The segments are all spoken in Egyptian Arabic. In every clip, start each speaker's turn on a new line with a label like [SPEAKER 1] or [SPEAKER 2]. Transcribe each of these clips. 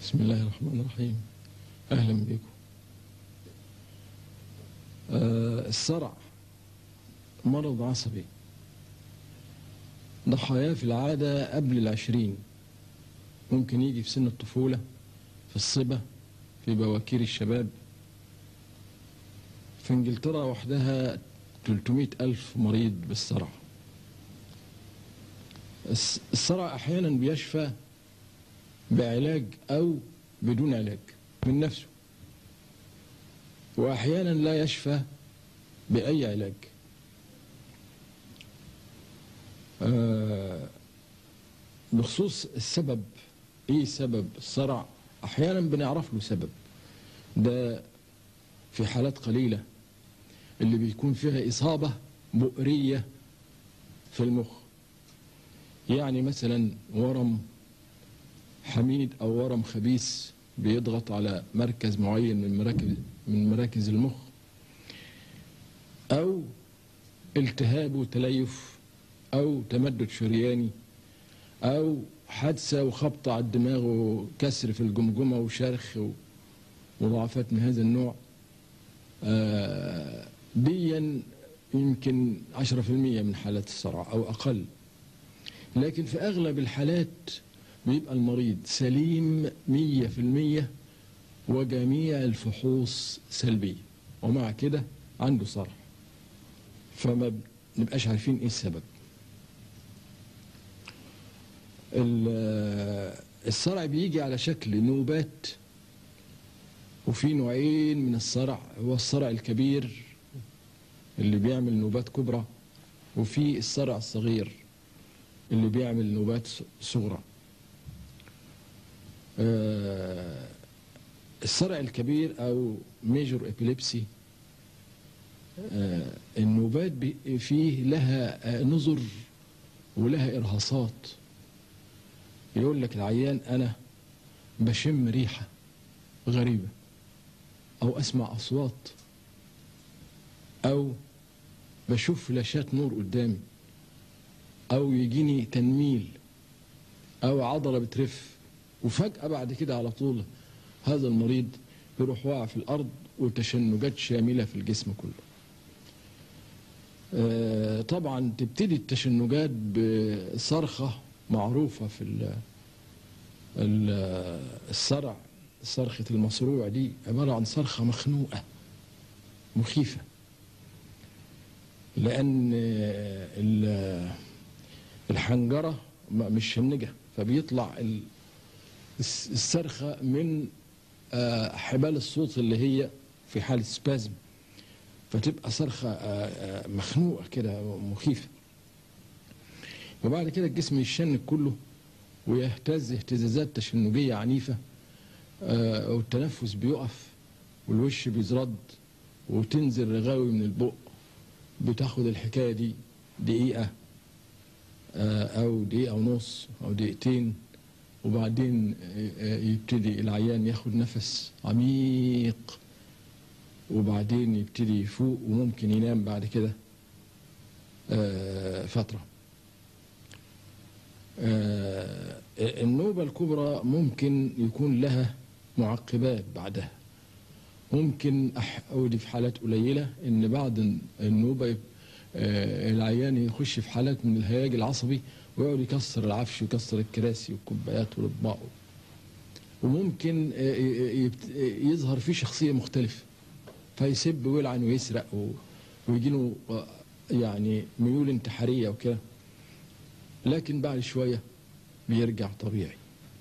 [SPEAKER 1] بسم الله الرحمن الرحيم أهلا بكم آه الصرع مرض عصبي ضحاياه في العادة قبل العشرين ممكن يجي في سن الطفولة في الصبا في بواكير الشباب في انجلترا وحدها 300 ألف مريض بالصرع الس- الصرع أحيانا بيشفى بعلاج أو بدون علاج من نفسه وأحيانا لا يشفى بأي علاج آه، بخصوص السبب ايه سبب الصرع احيانا بنعرف له سبب ده في حالات قليله اللي بيكون فيها اصابه مؤريه في المخ يعني مثلا ورم حميد او ورم خبيث بيضغط على مركز معين من مراكز من مراكز المخ او التهاب وتليف او تمدد شرياني او حادثه وخبطه على الدماغ وكسر في الجمجمه وشرخ و- وضعفات من هذا النوع آه، ديا يمكن 10% من حالات الصرع او اقل لكن في اغلب الحالات بيبقى المريض سليم 100% وجميع الفحوص سلبيه ومع كده عنده صرع فما بنبقاش عارفين ايه السبب ال- الصرع بيجي على شكل نوبات وفي نوعين من الصرع هو الصرع الكبير اللي بيعمل نوبات كبرى وفي الصرع الصغير اللي بيعمل نوبات ص- صغرى آه، الصرع الكبير او ميجور ابيليبسي النوبات بي- فيه لها آه، نظر ولها ارهاصات يقول لك العيان انا بشم ريحه غريبه او اسمع اصوات او بشوف فلاشات نور قدامي او يجيني تنميل او عضله بترف وفجاه بعد كده على طول هذا المريض يروح واقع في الارض وتشنجات شامله في الجسم كله آه، طبعا تبتدي التشنجات بصرخه معروفه في ال- ال- الصرع صرخه المصروع دي عباره عن صرخه مخنوقه مخيفه لان آه، ال- الحنجره م- مش شنجه فبيطلع ال- الس- الصرخه من آه، حبال الصوت اللي هي في حاله سبازم فتبقى صرخه آه، آه، مخنوقه كده مخيفه وبعد كده الجسم يشنج كله ويهتز اهتزازات تشنجيه عنيفه آه، والتنفس بيقف والوش بيزرد وتنزل رغاوي من البق بتاخد الحكايه دي دقيقه آه، او دقيقه ونص او دقيقتين وبعدين آه، آه، يبتدي العيان ياخد نفس عميق وبعدين يبتدي يفوق وممكن ينام بعد كده آه، فترة آه، النوبة الكبرى ممكن يكون لها معقبات بعدها ممكن أح- ودي في حالات قليلة إن بعد النوبة يب- آه، العيان يخش في حالات من الهياج العصبي ويقعد يكسر العفش ويكسر الكراسي والكوبايات والأطباق وممكن آه، ي- يبت- يظهر فيه شخصية مختلفة فيسب ويلعن ويسرق و... ويجي له يعني ميول انتحاريه وكده لكن بعد شويه بيرجع طبيعي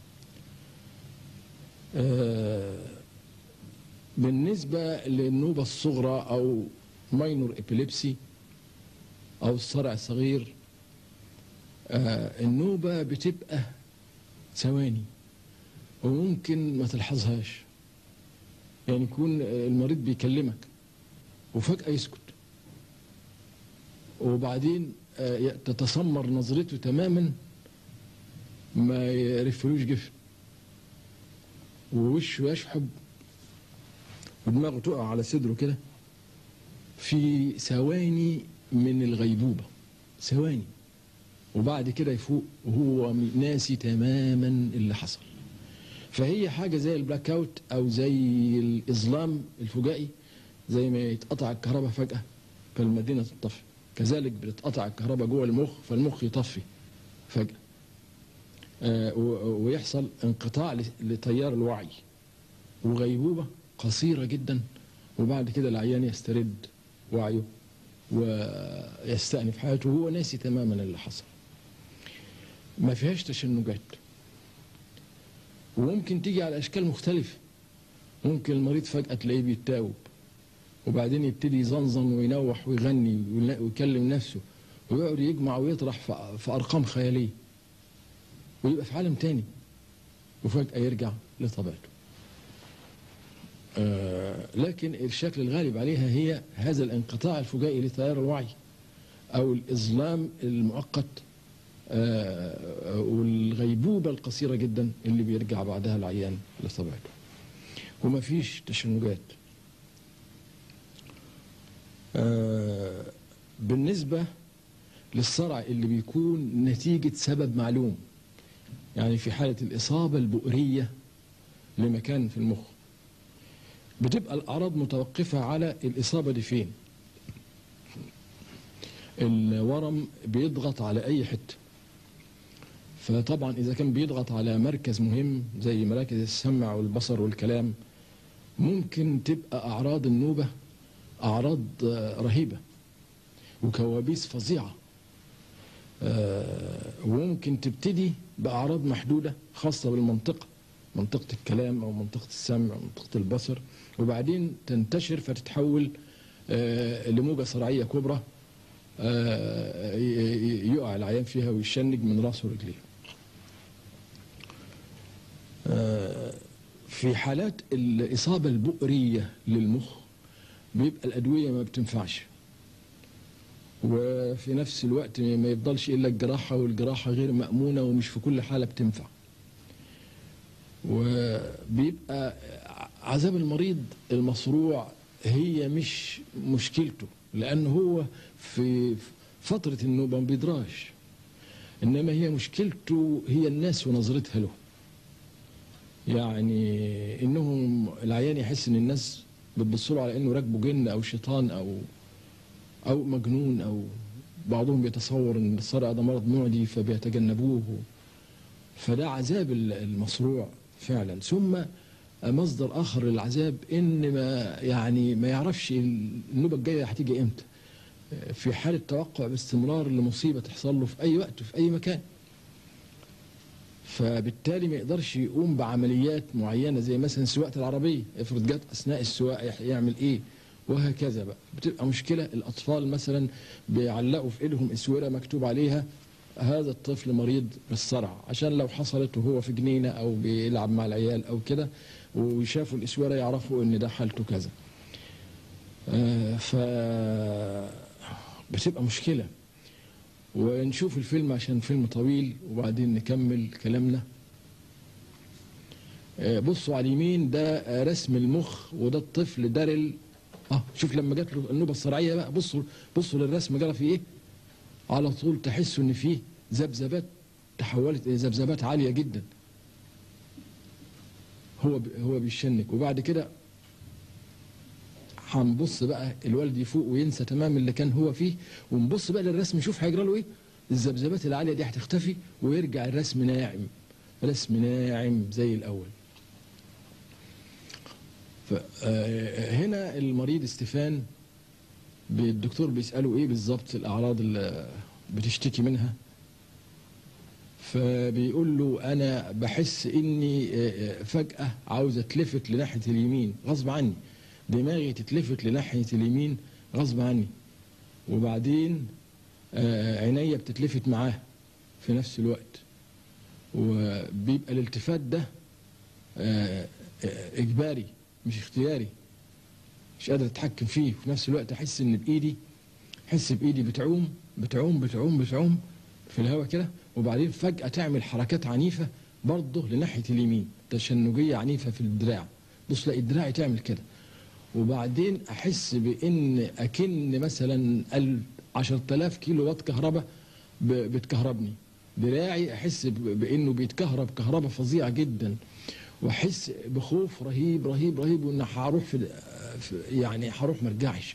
[SPEAKER 1] آه، بالنسبه للنوبه الصغرى او ماينور ابيليبسي او الصرع الصغير آه، النوبه بتبقى ثواني وممكن ما تلحظهاش يعني يكون المريض بيكلمك وفجأة يسكت وبعدين آه، تتسمر نظرته تماما ما يرفلوش جفن ووشه يشحب ودماغه تقع على صدره كده في ثواني من الغيبوبة ثواني وبعد كده يفوق وهو ناسي تماما اللي حصل فهي حاجه زي البلاك اوت او زي الاظلام الفجائي زي ما يتقطع الكهرباء فجاه فالمدينه تطفي كذلك بتتقطع الكهرباء جوه المخ فالمخ يطفي فجاه آه، و- ويحصل انقطاع ل- لتيار الوعي وغيبوبه قصيره جدا وبعد كده العيان يسترد وعيه ويستأنف حياته وهو ناسي تماما اللي حصل ما فيهاش تشنجات وممكن تيجي على اشكال مختلفه ممكن المريض فجاه تلاقيه بيتاوب وبعدين يبتدي يزنزن وينوح ويغني ويلا- ويكلم نفسه ويقعد يجمع ويطرح في- في ارقام خياليه ويبقى في عالم تاني وفجاه يرجع لطبيعته آه، لكن الشكل الغالب عليها هي هذا الانقطاع الفجائي لتيار الوعي او الاظلام المؤقت آه، والغيبوبه القصيره جدا اللي بيرجع بعدها العيان لطبيعته وما فيش تشنجات آه، بالنسبه للصرع اللي بيكون نتيجه سبب معلوم يعني في حاله الاصابه البؤريه لمكان في المخ بتبقى الأعراض متوقفة على الإصابة دي فين الورم بيضغط على أي حتة فطبعا إذا كان بيضغط على مركز مهم زي مراكز السمع والبصر والكلام ممكن تبقى أعراض النوبة أعراض آه، رهيبة وكوابيس فظيعة آه، وممكن تبتدي بأعراض محدودة خاصة بالمنطقة منطقة الكلام أو منطقة السمع أو منطقة البصر وبعدين تنتشر فتتحول آه، لموجة صرعية كبرى آه، ي- ي- يقع العيان فيها ويشنج من راسه ورجليه آه، في حالات الإصابة البؤرية للمخ بيبقى الأدوية ما بتنفعش وفي نفس الوقت ما يفضلش إلا الجراحة والجراحة غير مأمونة ومش في كل حالة بتنفع وبيبقى عذاب المريض المصروع هي مش مشكلته لأن هو في فترة النوبة ما بيدراش إنما هي مشكلته هي الناس ونظرتها له يعني إنهم العيان يحس إن الناس بتبص له على إنه راكبه جن أو شيطان أو أو مجنون أو بعضهم بيتصور إن الصرع ده مرض معدي فبيتجنبوه فده عذاب المصروع فعلا ثم مصدر اخر للعذاب ان ما يعني ما يعرفش النوبه الجايه هتيجي امتى في حاله توقع باستمرار لمصيبه تحصل له في اي وقت وفي اي مكان فبالتالي ما يقدرش يقوم بعمليات معينه زي مثلا سواقه العربيه افرض جت اثناء السواقه يح- يعمل ايه وهكذا بقى بتبقى مشكله الاطفال مثلا بيعلقوا في ايدهم اسوره مكتوب عليها هذا الطفل مريض بالصرع عشان لو حصلت وهو في جنينه او بيلعب مع العيال او كده وشافوا الاسوره يعرفوا ان ده حالته كذا آه، ف بتبقى مشكله ونشوف الفيلم عشان فيلم طويل وبعدين نكمل كلامنا آه، بصوا على اليمين ده آه، رسم المخ وده الطفل دارل اه شوف لما جات له النوبه الصرعيه بقى بصوا بصوا للرسم جرى فيه ايه على طول تحسوا ان فيه ذبذبات تحولت الى ذبذبات عاليه جدا هو ب... هو بيشنك وبعد كده هنبص بقى الوالد يفوق وينسى تمام اللي كان هو فيه ونبص بقى للرسم نشوف هيجرى له ايه الذبذبات العاليه دي هتختفي ويرجع الرسم ناعم رسم ناعم زي الاول فهنا المريض استفان الدكتور بيسأله ايه بالظبط الاعراض اللي بتشتكي منها فبيقول له انا بحس اني آه، آه، فجأة عاوز اتلفت لناحية اليمين غصب عني دماغي تتلفت لناحية اليمين غصب عني وبعدين آه، عينيا بتتلفت معاه في نفس الوقت وبيبقى الالتفات ده آه، آه، اجباري مش اختياري مش قادر اتحكم فيه وفي نفس الوقت احس ان بايدي احس بايدي بتعوم بتعوم بتعوم بتعوم في الهواء كده وبعدين فجأة تعمل حركات عنيفة برضه لناحية اليمين تشنجية عنيفة في الدراع بص لاقي دراعي تعمل كده وبعدين احس بان اكن مثلا ال 10000 كيلو وات كهرباء ب- بتكهربني دراعي احس ب- بانه بيتكهرب كهرباء فظيعه جدا واحس بخوف رهيب رهيب رهيب وان هروح في في- يعني هروح مرجعش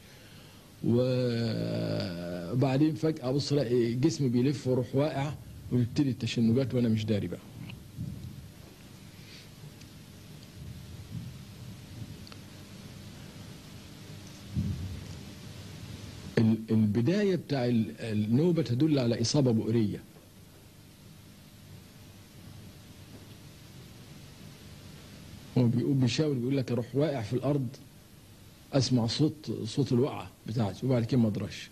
[SPEAKER 1] وبعدين فجاه ابص الاقي جسمي بيلف واروح واقع ويبتدي التشنجات وانا مش داري بقى ال- البداية بتاع ال- النوبة تدل على إصابة بؤرية هو بيقول بيشاور بيقول لك اروح واقع في الارض اسمع صوت صوت الوقعه بتاعتي وبعد كده ما ادراش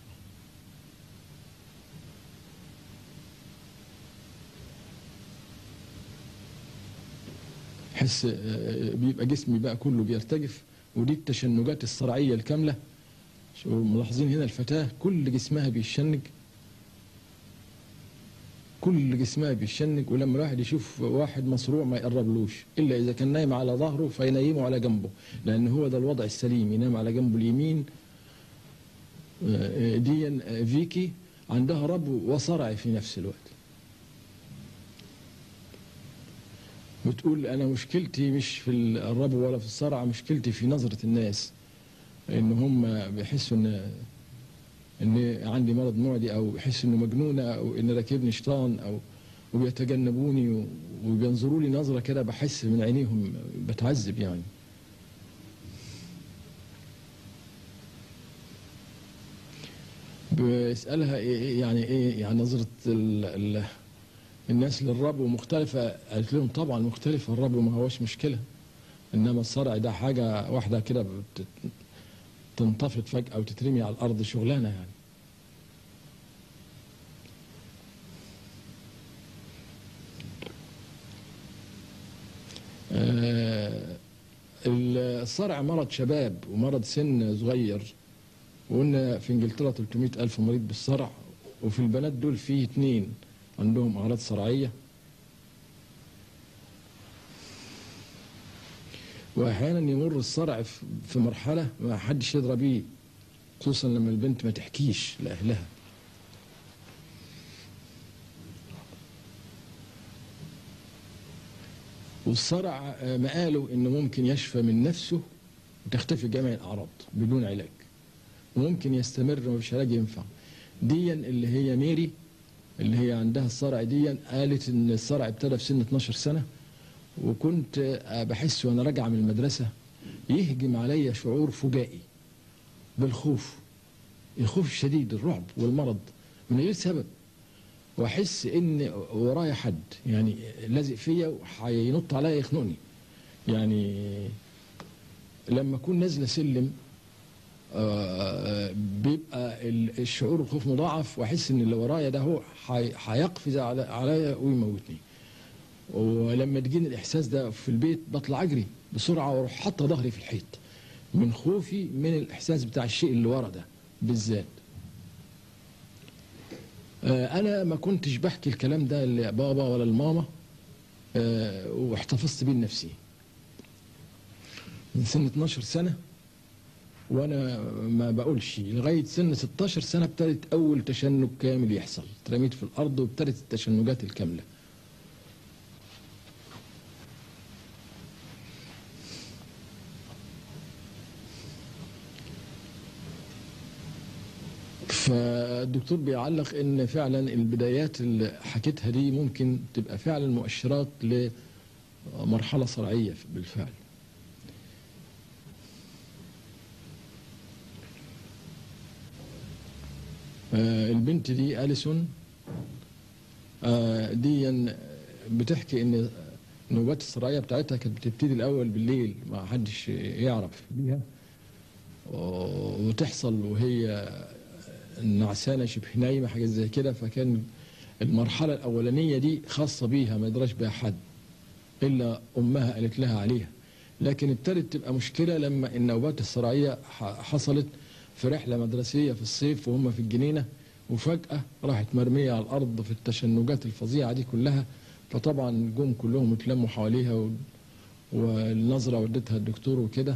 [SPEAKER 1] حس آه، بيبقى جسمي بقى كله بيرتجف ودي التشنجات الصرعيه الكامله شو ملاحظين هنا الفتاه كل جسمها بيشنج كل جسمها بيشنج ولما الواحد يشوف واحد مصروع ما يقربلوش الا اذا كان نايم على ظهره فينيمه على جنبه لان هو ده الوضع السليم ينام على جنبه اليمين آه، دي آه، فيكي عندها ربو وصرع في نفس الوقت بتقول انا مشكلتي مش في الربو ولا في الصرع مشكلتي في نظره الناس ان هم بيحسوا ان ان عندي مرض معدي او بحس انه مجنونه او ان راكبني شيطان او وبيتجنبوني و- وبينظروا لي نظره كده بحس من عينيهم بتعذب يعني بيسألها إيه إيه يعني ايه يعني نظرة ال ال الناس للربو مختلفة قالت لهم طبعا مختلفة الربو ما هوش مشكلة انما الصرع ده حاجة واحدة كده بت- تنتفض فجأة وتترمي على الأرض شغلانة يعني آه، الصرع مرض شباب ومرض سن صغير وقلنا في انجلترا 300 ألف مريض بالصرع وفي البنات دول فيه اتنين عندهم أعراض صرعية وأحيانا يمر الصرع في- في مرحلة ما حدش يدرى بيه خصوصا لما البنت ما تحكيش لأهلها والصرع آه، مقاله انه ممكن يشفى من نفسه وتختفي جميع الاعراض بدون علاج وممكن يستمر ومفيش علاج ينفع ديا اللي هي ميري اللي هي عندها الصرع ديا قالت ان الصرع ابتدى في سن 12 سنه وكنت آه، بحس وانا راجعه من المدرسه يهجم عليا شعور فجائي بالخوف الخوف الشديد الرعب والمرض من غير سبب واحس ان ورايا حد يعني لازق فيا وهينط عليا يخنقني يعني لما اكون نازله سلم آه، بيبقى ال- الشعور الخوف مضاعف واحس ان اللي ورايا ده هو هي- هيقفز على- عليا ويموتني ولما تجيني الاحساس ده في البيت بطلع اجري بسرعه واروح حاطه ظهري في الحيط من خوفي من الاحساس بتاع الشيء اللي ورا ده بالذات آه، انا ما كنتش بحكي الكلام ده لبابا ولا لماما آه، واحتفظت بيه لنفسي من سن 12 سنه وانا ما بقولش لغايه سن 16 سنه ابتدت اول تشنج كامل يحصل اترميت في الارض وابتدت التشنجات الكامله فالدكتور بيعلق ان فعلا البدايات اللي حكيتها دي ممكن تبقى فعلا مؤشرات لمرحله صرعيه بالفعل آه، البنت دي أليسون آه، دي بتحكي ان النوبات الصرعيه بتاعتها كانت بتبتدي الاول بالليل ما حدش يعرف بيها وتحصل وهي نعسانه شبه نايمه حاجه زي كده فكان المرحله الاولانيه دي خاصه بيها ما يدراش بها حد الا امها قالت لها عليها لكن ابتدت تبقى مشكله لما النوبات الصرعيه ح- حصلت في رحله مدرسيه في الصيف وهم في الجنينه وفجاه راحت مرميه على الارض في التشنجات الفظيعه دي كلها فطبعا جم كلهم اتلموا حواليها و- والنظره ودتها الدكتور وكده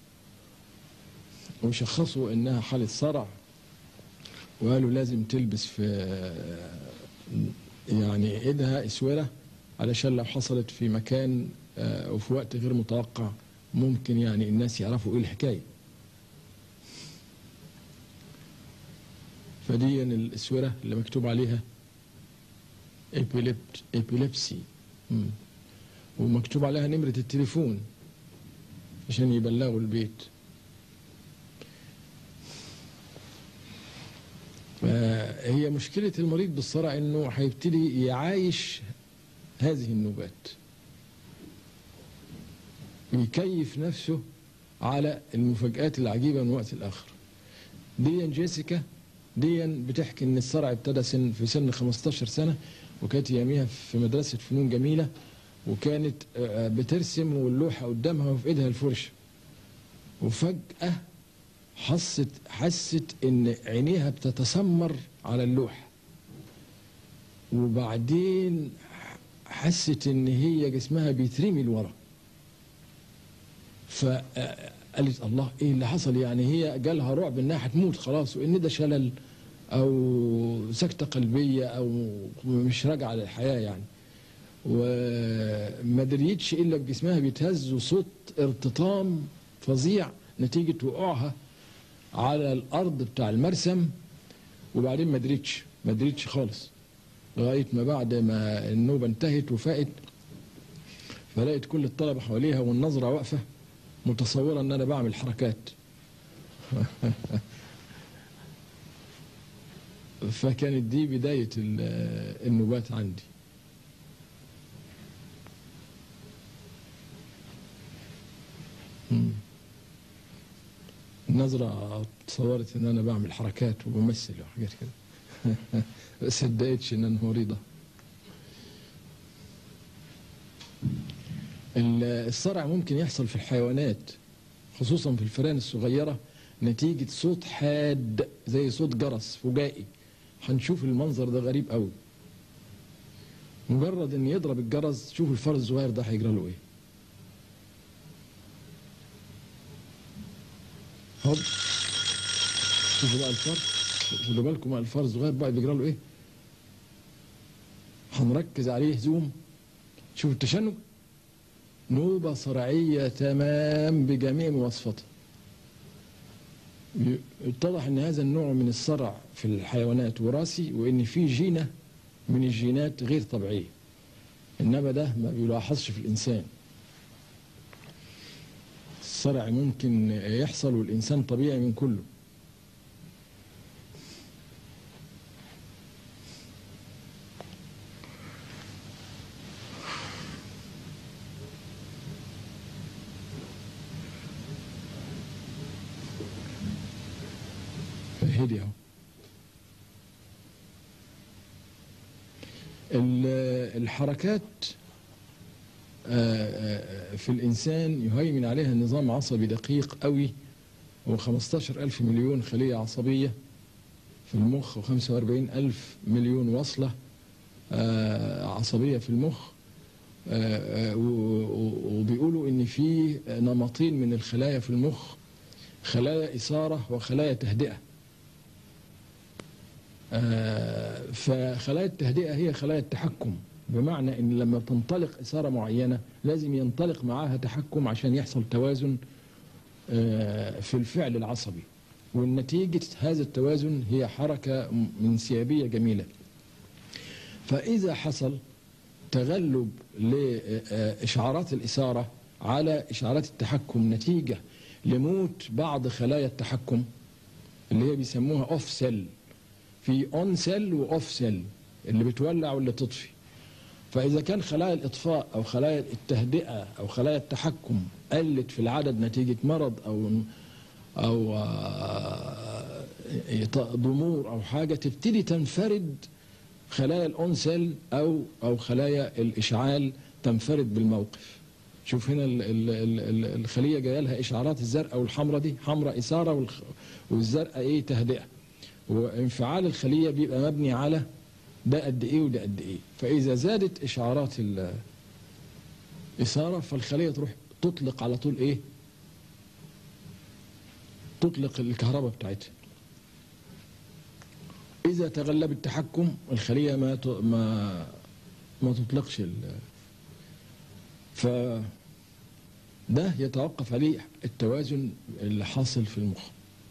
[SPEAKER 1] وشخصوا انها حاله صرع وقالوا لازم تلبس في يعني ايدها اسوره علشان لو حصلت في مكان آه، وفي وقت غير متوقع ممكن يعني الناس يعرفوا ايه الحكايه فدي الاسوره اللي مكتوب عليها epilept- epilepsy مم. ومكتوب عليها نمره التليفون عشان يبلغوا البيت هي مشكلة المريض بالصرع انه هيبتدي يعايش هذه النوبات ويكيف نفسه على المفاجآت العجيبة من وقت الآخر دي جيسيكا دي بتحكي ان الصرع ابتدى سن في سن 15 سنة وكانت ياميها في مدرسة فنون جميلة وكانت آه، بترسم واللوحة قدامها وفي ايدها الفرشة وفجأة حست حست ان عينيها بتتسمر على اللوحة وبعدين حست ان هي جسمها بيترمي لورا فقالت الله ايه اللي حصل يعني هي جالها رعب انها هتموت خلاص وان ده شلل او سكتة قلبية او مش راجعة للحياة يعني وما دريتش الا بجسمها بيتهز وصوت ارتطام فظيع نتيجة وقوعها على الارض بتاع المرسم وبعدين ما دريتش ما دريتش خالص لغايه ما بعد ما النوبه انتهت وفاقت فلقيت كل الطلبه حواليها والنظره واقفه متصوره ان انا بعمل حركات فكانت دي بدايه ال- النوبات عندي مم. النظرة تصورت ان انا بعمل حركات وبمثل وحاجات كده بس اتضايقتش ان انا مريضة ال- الصرع ممكن يحصل في الحيوانات خصوصا في الفئران الصغيرة نتيجة صوت حاد زي صوت جرس فجائي هنشوف المنظر ده غريب قوي مجرد ان يضرب الجرس شوف الفار الصغير ده هيجرى له ايه هوب شوفوا بقى الفار خدوا بالكم بقى الفار الصغير بقى بيجرى له ايه هنركز عليه زوم شوف التشنج نوبة صرعية تمام بجميع مواصفاتها ي- اتضح ان هذا النوع من الصرع في الحيوانات وراثي وان في جينة من الجينات غير طبيعية انما ده ما بيلاحظش في الانسان الصرع ممكن يحصل والإنسان طبيعي من كله هدي اهو ال- الحركات آه، آه، في الإنسان يهيمن عليها نظام عصبي دقيق قوي هو 15 ألف مليون خلية عصبية في المخ و45 ألف مليون وصلة آه، عصبية في المخ آه، آه، و- و- وبيقولوا إن في نمطين من الخلايا في المخ خلايا إثارة وخلايا تهدئة آه، فخلايا التهدئة هي خلايا التحكم بمعنى ان لما تنطلق اثاره معينه لازم ينطلق معاها تحكم عشان يحصل توازن آه، في الفعل العصبي والنتيجه هذا التوازن هي حركه م- انسيابيه جميله فاذا حصل تغلب لاشعارات الاثاره على اشعارات التحكم نتيجه لموت بعض خلايا التحكم اللي هي بيسموها اوف سيل في اون سيل واوف سيل اللي بتولع واللي تطفي فإذا كان خلايا الإطفاء أو خلايا التهدئة أو خلايا التحكم قلت في العدد نتيجة مرض أو أو آه، ضمور أو حاجة تبتدي تنفرد خلايا الأون سيل أو أو خلايا الإشعال تنفرد بالموقف شوف هنا ال- ال- ال- ال- الخلية جاية لها إشعارات الزرقاء والحمراء دي حمراء إثارة والخ- والزرقاء إيه تهدئة وانفعال الخلية بيبقى مبني على ده قد ايه وده قد ايه فاذا زادت اشعارات الاثاره فالخليه تروح تطلق على طول ايه تطلق الكهرباء بتاعتها اذا تغلب التحكم الخليه ما ت- ما ما تطلقش ال- ف ده يتوقف عليه التوازن اللي حاصل في المخ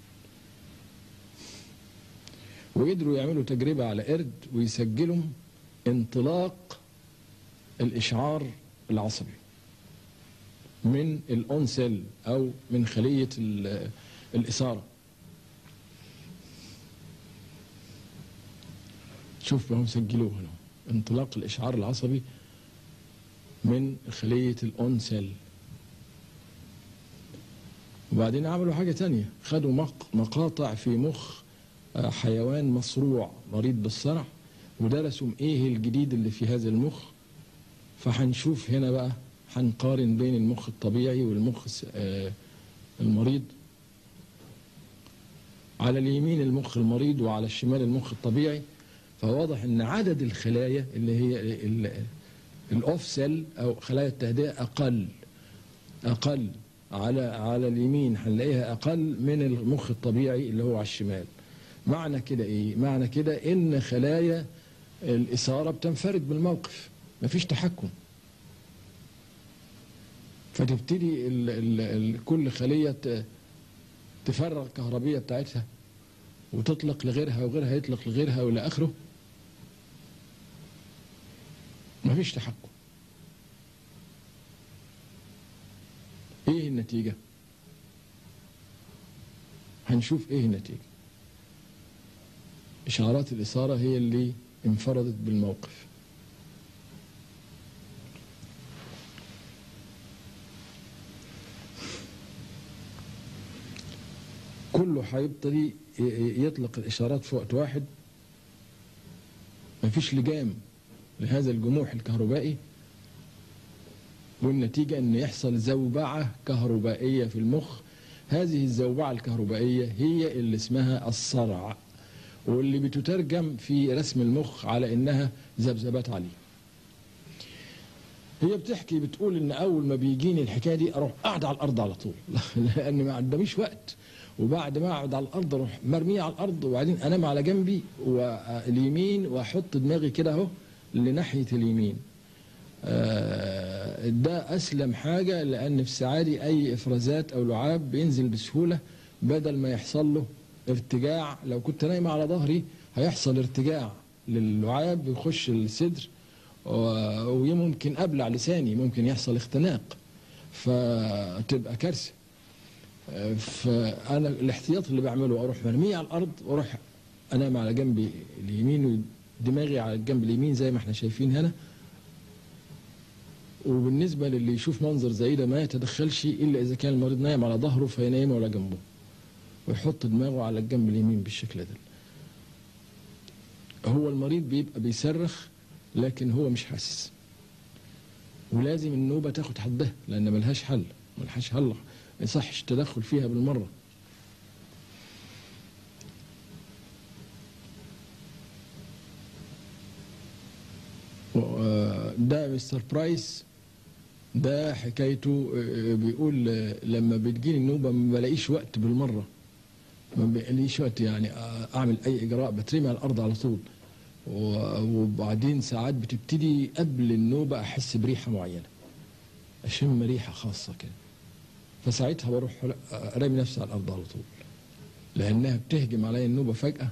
[SPEAKER 1] وقدروا يعملوا تجربة على قرد ويسجلوا انطلاق الإشعار العصبي من الأون سيل أو من خلية ال- الإثارة شوف هم سجلوه هنا انطلاق الإشعار العصبي من خلية الأون سيل وبعدين عملوا حاجة تانية خدوا مق- مقاطع في مخ آه، حيوان مصروع مريض بالصرع ودرسوا ايه الجديد اللي في هذا المخ فهنشوف هنا بقى هنقارن بين المخ الطبيعي والمخ الس- آه، المريض على اليمين المخ المريض وعلى الشمال المخ الطبيعي فواضح ان عدد الخلايا اللي هي ال- ال- الاوف سيل او خلايا التهدئه اقل اقل على على اليمين هنلاقيها اقل من المخ الطبيعي اللي هو على الشمال معنى كده ايه معنى كده ان خلايا الاثاره بتنفرد بالموقف مفيش تحكم فتبتدي ال ال ال كل خليه ت- تفرغ الكهربيه بتاعتها وتطلق لغيرها وغيرها يطلق لغيرها والى اخره مفيش تحكم ايه النتيجه هنشوف ايه النتيجه اشعارات الاثاره هي اللي انفردت بالموقف كله هيبتدي ي- ي- يطلق الاشارات في وقت واحد مفيش لجام لهذا الجموح الكهربائي والنتيجة أن يحصل زوبعة كهربائية في المخ هذه الزوبعة الكهربائية هي اللي اسمها الصرع واللي بتترجم في رسم المخ على إنها ذبذبات عالية هي بتحكي بتقول ان اول ما بيجيني الحكايه دي اروح قاعد على الارض على طول لان ما قداميش وقت وبعد ما اقعد على الارض اروح مرميه على الارض وبعدين انام على جنبي واليمين واحط دماغي كده اهو لناحيه اليمين آه، ده اسلم حاجه لان في السعادي اي افرازات او لعاب بينزل بسهوله بدل ما يحصل له ارتجاع لو كنت نايم على ظهري هيحصل ارتجاع للعاب يخش الصدر و- وممكن ابلع لساني ممكن يحصل اختناق فتبقى كارثه آه، فانا الاحتياط اللي بعمله اروح مرميه على الارض واروح انام على جنبي اليمين ودماغي على الجنب اليمين زي ما احنا شايفين هنا وبالنسبة للي يشوف منظر زي ده ما يتدخلش إلا إذا كان المريض نايم على ظهره فينام ولا جنبه ويحط دماغه على الجنب اليمين بالشكل ده هو المريض بيبقى بيصرخ لكن هو مش حاسس ولازم النوبة تاخد حدها لأن ملهاش حل ملهاش حل ما يصحش التدخل فيها بالمرة و- ده مستر برايس ده حكايته آه، بيقول آه، لما بتجيني النوبة ما بلاقيش وقت بالمرة ما بلاقيش وقت يعني آه، أعمل أي إجراء بترمي على الأرض على طول و- وبعدين ساعات بتبتدي قبل النوبة أحس بريحة معينة أشم ريحة خاصة كده فساعتها بروح رامي نفسي على الأرض على طول لأنها بتهجم عليا النوبة فجأة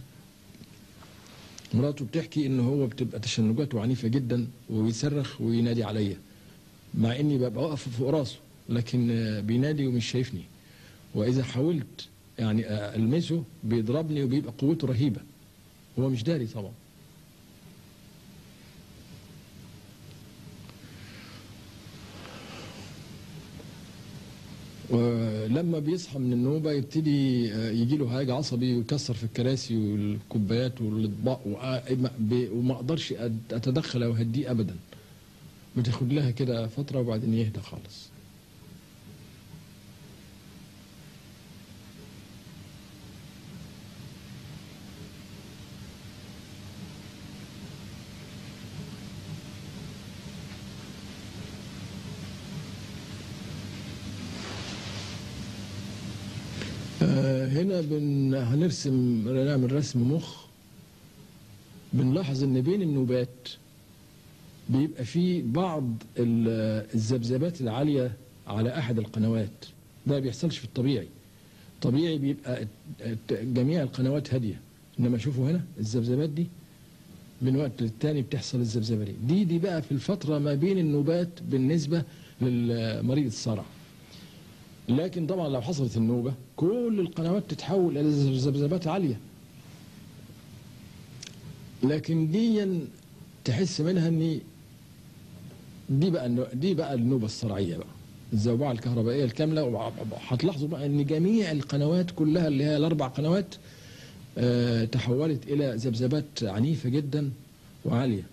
[SPEAKER 1] مراته بتحكي ان هو بتبقى تشنجاته عنيفه جدا ويصرخ وينادي عليا مع اني ببقى واقف فوق راسه لكن آه، بينادي ومش شايفني واذا حاولت يعني آه، المسه بيضربني وبيبقى قوته رهيبه هو مش داري طبعا ولما بيصحى من النوبة يبتدي يجي له هاج عصبي ويكسر في الكراسي والكوبايات والاطباق وآ- ب- وما اقدرش أد- اتدخل او اهديه ابدا بتاخد لها كده فترة وبعدين يهدى خالص آه، هنا بن هنرسم نعمل رسم مخ بنلاحظ ان بين النوبات بيبقى في بعض ال- الذبذبات العالية على أحد القنوات ده ما بيحصلش في الطبيعي طبيعي بيبقى الت- جميع القنوات هادية إنما شوفوا هنا الذبذبات دي من وقت للتاني بتحصل الذبذبة دي دي دي بقى في الفترة ما بين النوبات بالنسبة للمريض الصرع لكن طبعا لو حصلت النوبة كل القنوات تتحول إلى ذبذبات عالية لكن دي تحس منها ان دي بقى النو- دي بقى النوبه الصرعيه بقى الزوبعه الكهربائيه الكامله وهتلاحظوا بقى ان جميع القنوات كلها اللي هي الاربع قنوات آه، تحولت الى ذبذبات عنيفه جدا وعاليه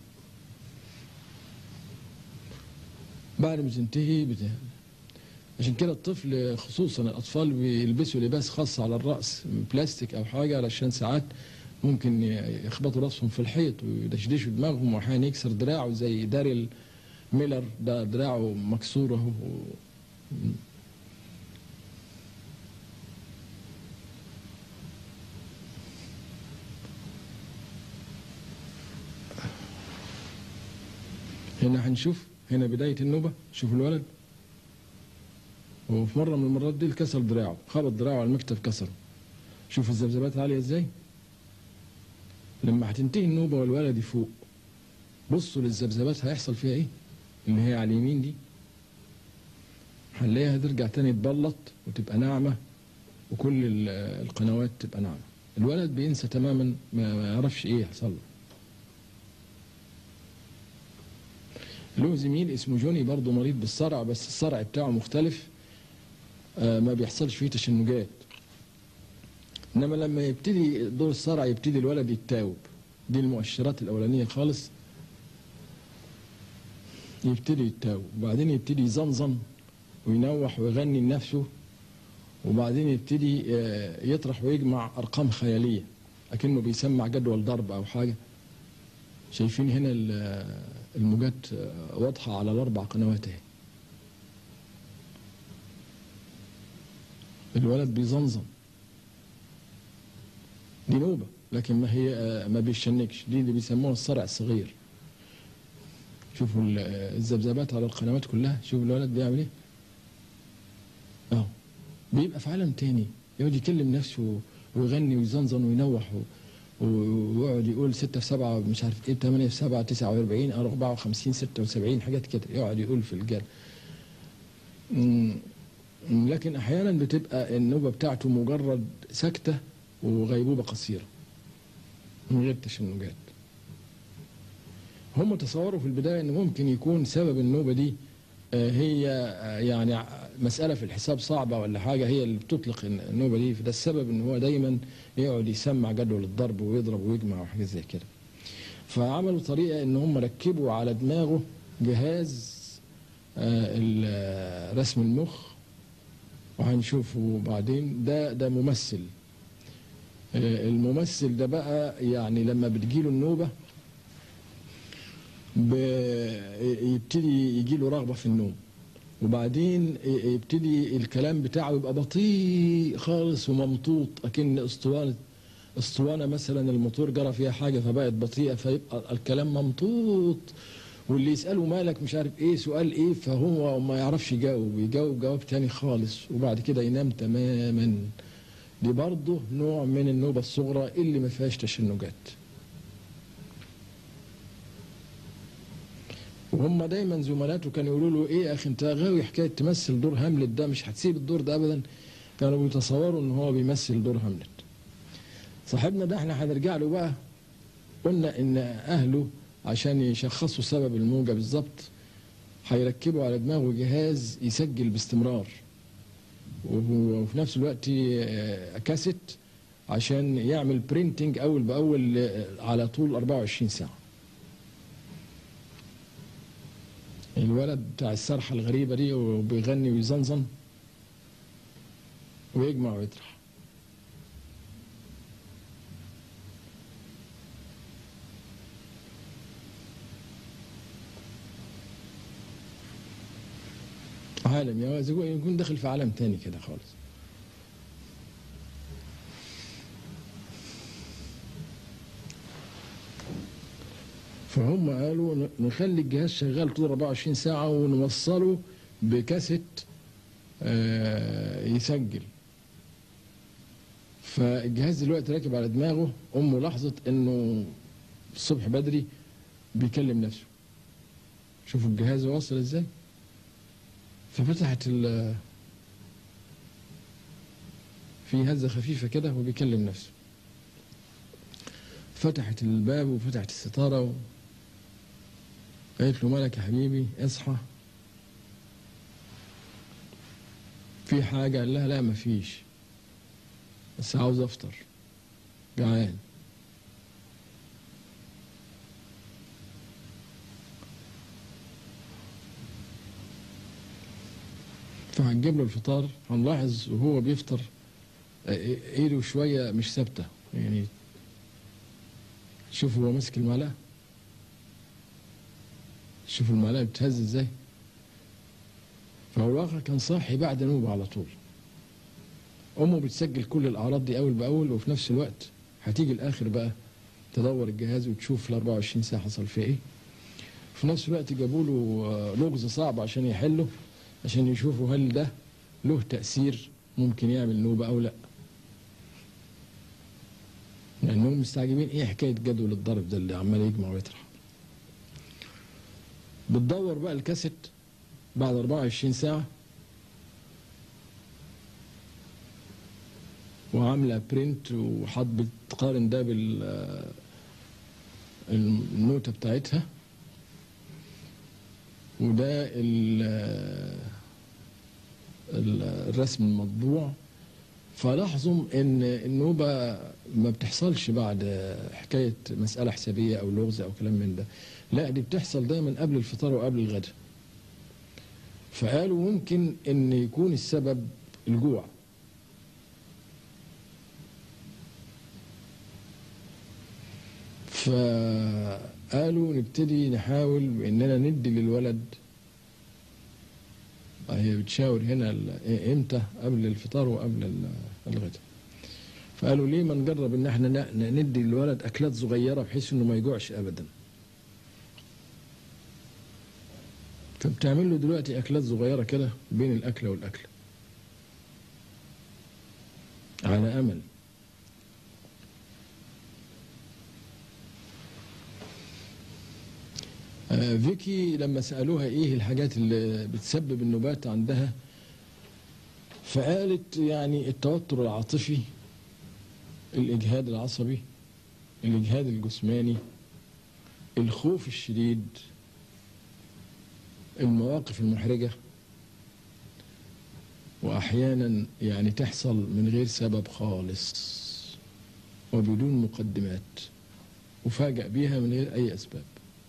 [SPEAKER 1] بعد ما تنتهي بت... عشان كده الطفل خصوصا الاطفال بيلبسوا لباس خاص على الراس بلاستيك او حاجه علشان ساعات ممكن يخبطوا راسهم في الحيط ويدشدشوا دماغهم واحيانا يكسر دراعه زي داريل ميلر ده دراعه مكسور اهو هنا هنشوف هنا بداية النوبة شوف الولد وفي مرة من المرات دي كسر دراعه خبط دراعه على المكتب كسره شوف الذبذبات عالية ازاي لما هتنتهي النوبة والولد يفوق بصوا للذبذبات هيحصل فيها ايه اللي هي على اليمين دي هنلاقيها ترجع تاني تبلط وتبقى ناعمة وكل ال- القنوات تبقى ناعمة الولد بينسى تماما ما ما يعرفش ايه يحصل له له زميل اسمه جوني برضه مريض بالصرع بس الصرع بتاعه مختلف آه، ما بيحصلش فيه تشنجات انما لما يبتدي دور الصرع يبتدي الولد يتاوب دي المؤشرات الاولانيه خالص يبتدي يتاوب وبعدين يبتدي يزنزن وينوح ويغني لنفسه وبعدين يبتدي آه، يطرح ويجمع ارقام خياليه اكنه بيسمع جدول ضرب او حاجه شايفين هنا ال- الموجات آه، واضحه على الاربع قنوات اهي الولد بيزنزن دي نوبة لكن ما هي آه، ما بيشنكش دي اللي بيسموها الصرع الصغير شوفوا ال- آه، الذبذبات على القنوات كلها شوفوا الولد بيعمل ايه اهو بيبقى في عالم تاني يقعد يكلم نفسه ويغني ويزنزن وينوح و- و- ويقعد يقول 6 في 7 مش عارف ايه 8 في 7 49 54 76 حاجات كده يقعد يقول في الجال مم، لكن احيانا بتبقى النوبه بتاعته مجرد سكته وغيبوبه قصيره من غير تشنجات هم تصوروا في البدايه ان ممكن يكون سبب النوبه دي آه، هي آه، يعني ع- مساله في الحساب صعبه ولا حاجه هي اللي بتطلق الن- النوبه دي فده السبب ان هو دايما يقعد يسمع جدول الضرب ويضرب ويجمع وحاجات زي كده فعملوا طريقه ان هم ركبوا على دماغه جهاز آه، ال- آه، رسم المخ وهنشوفه بعدين ده ده ممثل آه، الممثل ده بقى يعني لما بتجيله النوبة ب- يبتدي يجيله رغبة في النوم وبعدين يبتدي الكلام بتاعه يبقى بطيء خالص وممطوط أكن اسطوانة اسطوانة مثلا الموتور جرى فيها حاجة فبقت بطيئة فيبقى الكلام ممطوط واللي يسأله مالك مش عارف ايه سؤال ايه فهو ما يعرفش يجاوب يجاوب جواب تاني خالص وبعد كده ينام تماما دي برضه نوع من النوبة الصغرى اللي ما فيهاش تشنجات وهم دايما زملاته كانوا يقولوا له ايه يا اخي انت غاوي حكايه تمثل دور هاملت ده مش هتسيب الدور ده ابدا كانوا بيتصوروا ان هو بيمثل دور هاملت صاحبنا ده احنا هنرجع له بقى قلنا ان اهله عشان يشخصوا سبب الموجه بالظبط هيركبوا على دماغه جهاز يسجل باستمرار وهو- وفي نفس الوقت آه، كاسيت عشان يعمل برينتنج اول باول آه، على طول 24 ساعه الولد بتاع السرحه الغريبه دي وبيغني ويزنزن ويجمع ويطرح عالم يا زي يكون داخل في عالم تاني كده خالص فهم قالوا ن- نخلي الجهاز شغال طول 24 ساعة ونوصله بكاسيت آه، يسجل فالجهاز دلوقتي راكب على دماغه امه لاحظت انه الصبح بدري بيكلم نفسه شوفوا الجهاز واصل ازاي ففتحت ال في هزة خفيفة كده وبيكلم نفسه فتحت الباب وفتحت الستارة و... قالت له مالك يا حبيبي اصحى في حاجة قال لها لا مفيش بس عاوز افطر جعان فهنجيب له الفطار هنلاحظ وهو بيفطر آه، ايده شوية مش ثابتة يعني شوفوا هو ماسك المعلقة شوفوا المعلقة بتهز ازاي فهو الواقع كان صاحي بعد نوبة على طول أمه بتسجل كل الأعراض دي أول بأول وفي نفس الوقت هتيجي الآخر بقى تدور الجهاز وتشوف ال 24 ساعة حصل فيه إيه في نفس الوقت جابوا له آه، لغز صعب عشان يحله عشان يشوفوا هل ده له تأثير ممكن يعمل نوبة أو لا لأنهم مستعجبين إيه حكاية جدول الضرب ده اللي عمال يجمع ويطرح بتدور بقى الكاسيت بعد 24 ساعة وعاملة برنت وحط بتقارن ده بال آه، النوتة بتاعتها وده ال- آه، ال- الرسم المطبوع فلاحظوا ان النوبة ما بتحصلش بعد حكاية مسألة حسابية او لغز او كلام من ده لا دي بتحصل دايما قبل الفطار وقبل الغداء فقالوا ممكن ان يكون السبب الجوع فقالوا نبتدي نحاول باننا ندي للولد هي بتشاور هنا ال- امتى قبل الفطار وقبل ال- الغداء فقالوا ليه ما نجرب ان احنا ن- ندي للولد اكلات صغيره بحيث انه ما يجوعش ابدا فبتعمل له دلوقتي اكلات صغيره كده بين الاكله والاكله على امل آه، فيكي لما سالوها ايه الحاجات اللي بتسبب النوبات عندها فقالت يعني التوتر العاطفي الاجهاد العصبي الاجهاد الجسماني الخوف الشديد المواقف المحرجة وأحيانا يعني تحصل من غير سبب خالص وبدون مقدمات وفاجأ بيها من غير أي أسباب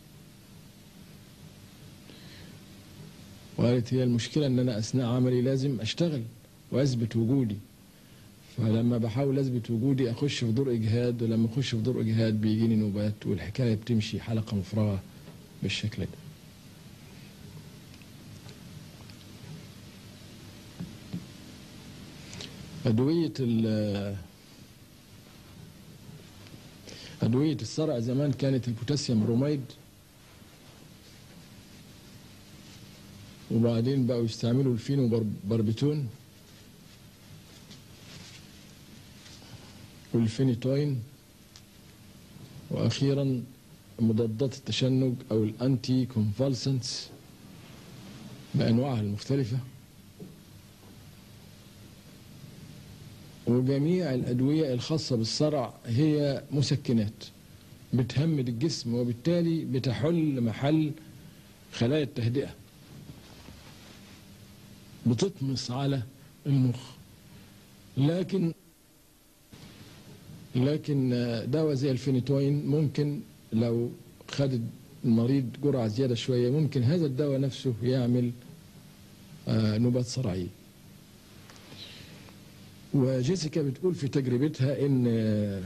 [SPEAKER 1] وقالت هي المشكلة أن أنا أثناء عملي لازم أشتغل وأثبت وجودي فلما بحاول أثبت وجودي أخش في دور إجهاد ولما أخش في دور إجهاد بيجيني نوبات والحكاية بتمشي حلقة مفرغة بالشكل ده أدوية ال أدوية الصرع زمان كانت البوتاسيوم بروميد وبعدين بقوا يستعملوا الفينوباربيتون والفينيتوين وأخيرا مضادات التشنج أو الأنتي كونفالسنتس بأنواعها المختلفة وجميع الأدوية الخاصة بالصرع هي مسكنات بتهمد الجسم وبالتالي بتحل محل خلايا التهدئة بتطمس على المخ لكن لكن دواء زي الفينيتوين ممكن لو خد المريض جرعة زيادة شوية ممكن هذا الدواء نفسه يعمل آه، نوبات صرعية وجيسيكا بتقول في تجربتها ان آه،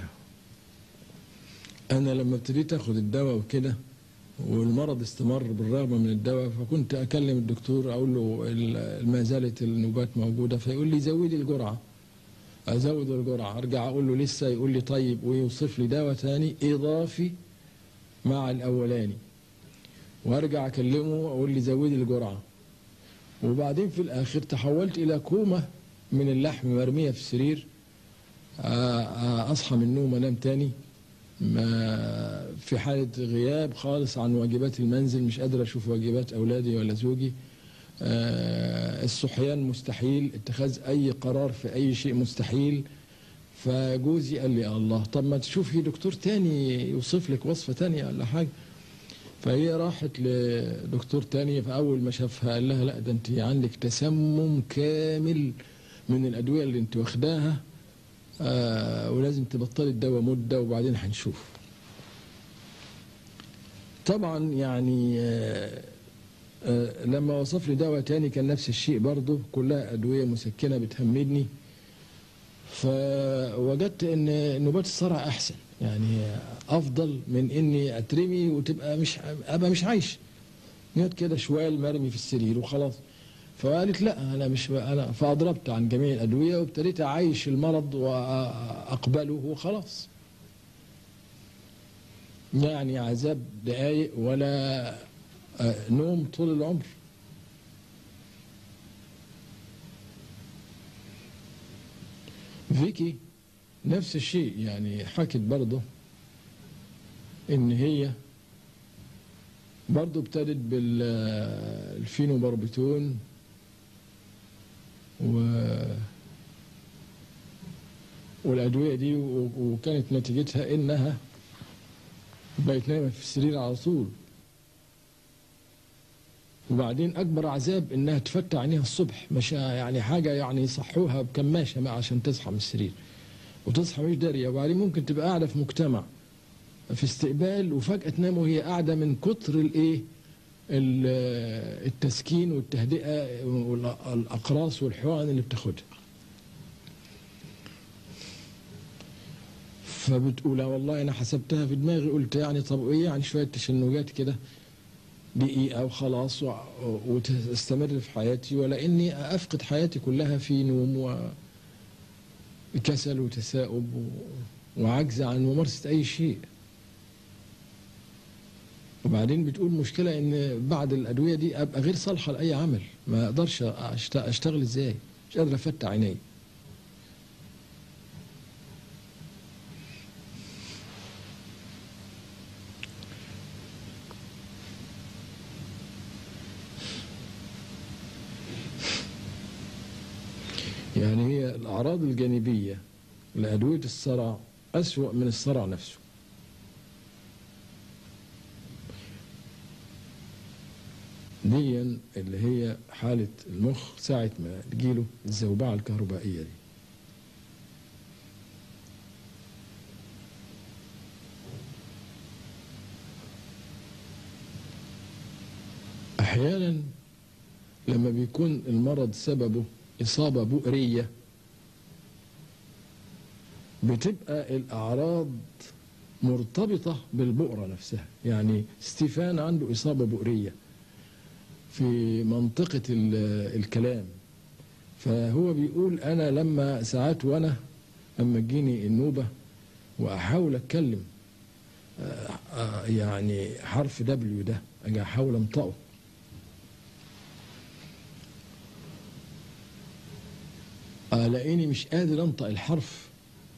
[SPEAKER 1] انا لما ابتديت اخد الدواء وكده والمرض استمر بالرغم من الدواء فكنت اكلم الدكتور اقول له ال- ما زالت النوبات موجوده فيقول لي زودي الجرعه ازود الجرعه ارجع اقول له لسه يقول لي طيب ويوصف لي دواء ثاني اضافي مع الاولاني وارجع اكلمه اقول لي زودي الجرعه وبعدين في الاخر تحولت الى كومه من اللحم مرميه في السرير آه، آه، اصحى من النوم انام تاني ما في حاله غياب خالص عن واجبات المنزل مش قادر اشوف واجبات اولادي ولا زوجي آه، الصحيان مستحيل اتخاذ اي قرار في اي شيء مستحيل فجوزي قال لي الله طب ما تشوفي دكتور تاني يوصف لك وصفه تانية ولا حاجه فهي راحت لدكتور تاني فاول ما شافها قال لها لا ده انت عندك تسمم كامل من الادويه اللي انت واخداها آه ولازم تبطلي الدواء مده وبعدين هنشوف طبعا يعني آه آه لما وصف لي دواء تاني كان نفس الشيء برضه كلها ادويه مسكنه بتهمدني فوجدت ان نوبات الصرع احسن يعني افضل من اني اترمي وتبقى مش ابقى مش عايش نقعد كده شوال مرمي في السرير وخلاص فقالت لا انا مش انا فاضربت عن جميع الادويه وابتديت اعيش المرض واقبله وخلاص يعني عذاب دقايق ولا نوم طول العمر فيكي نفس الشيء يعني حكت برضه ان هي برضه ابتدت بالفينوباربيتون و والادويه دي وكانت نتيجتها انها بقت نايمه في السرير على طول وبعدين اكبر عذاب انها تفتح عينيها الصبح مش يعني حاجه يعني يصحوها بكماشه ما عشان تصحى من السرير وتصحى مش داريه وبعدين ممكن تبقى قاعده في مجتمع في استقبال وفجاه تنام وهي قاعده من كتر الايه التسكين والتهدئه والاقراص والحقن اللي بتاخدها فبتقول والله انا حسبتها في دماغي قلت يعني طب ايه يعني شويه تشنجات كده دقيقة وخلاص وتستمر في حياتي ولا إني أفقد حياتي كلها في نوم وكسل وتثاؤب وعجز عن ممارسة أي شيء وبعدين بتقول مشكلة إن بعد الأدوية دي أبقى غير صالحة لأي عمل ما أقدرش أشتغل إزاي مش قادر أفتح عيني يعني هي الأعراض الجانبية لأدوية الصرع أسوأ من الصرع نفسه دي اللي هي حالة المخ ساعة ما تجيله الزوبعة الكهربائية دي أحيانا لما بيكون المرض سببه إصابة بؤرية بتبقى الأعراض مرتبطة بالبؤرة نفسها يعني ستيفان عنده إصابة بؤرية في منطقة الكلام فهو بيقول أنا لما ساعات وأنا لما تجيني النوبة وأحاول أتكلم يعني حرف دبليو ده أجي أحاول أنطقه الاقيني مش قادر انطق الحرف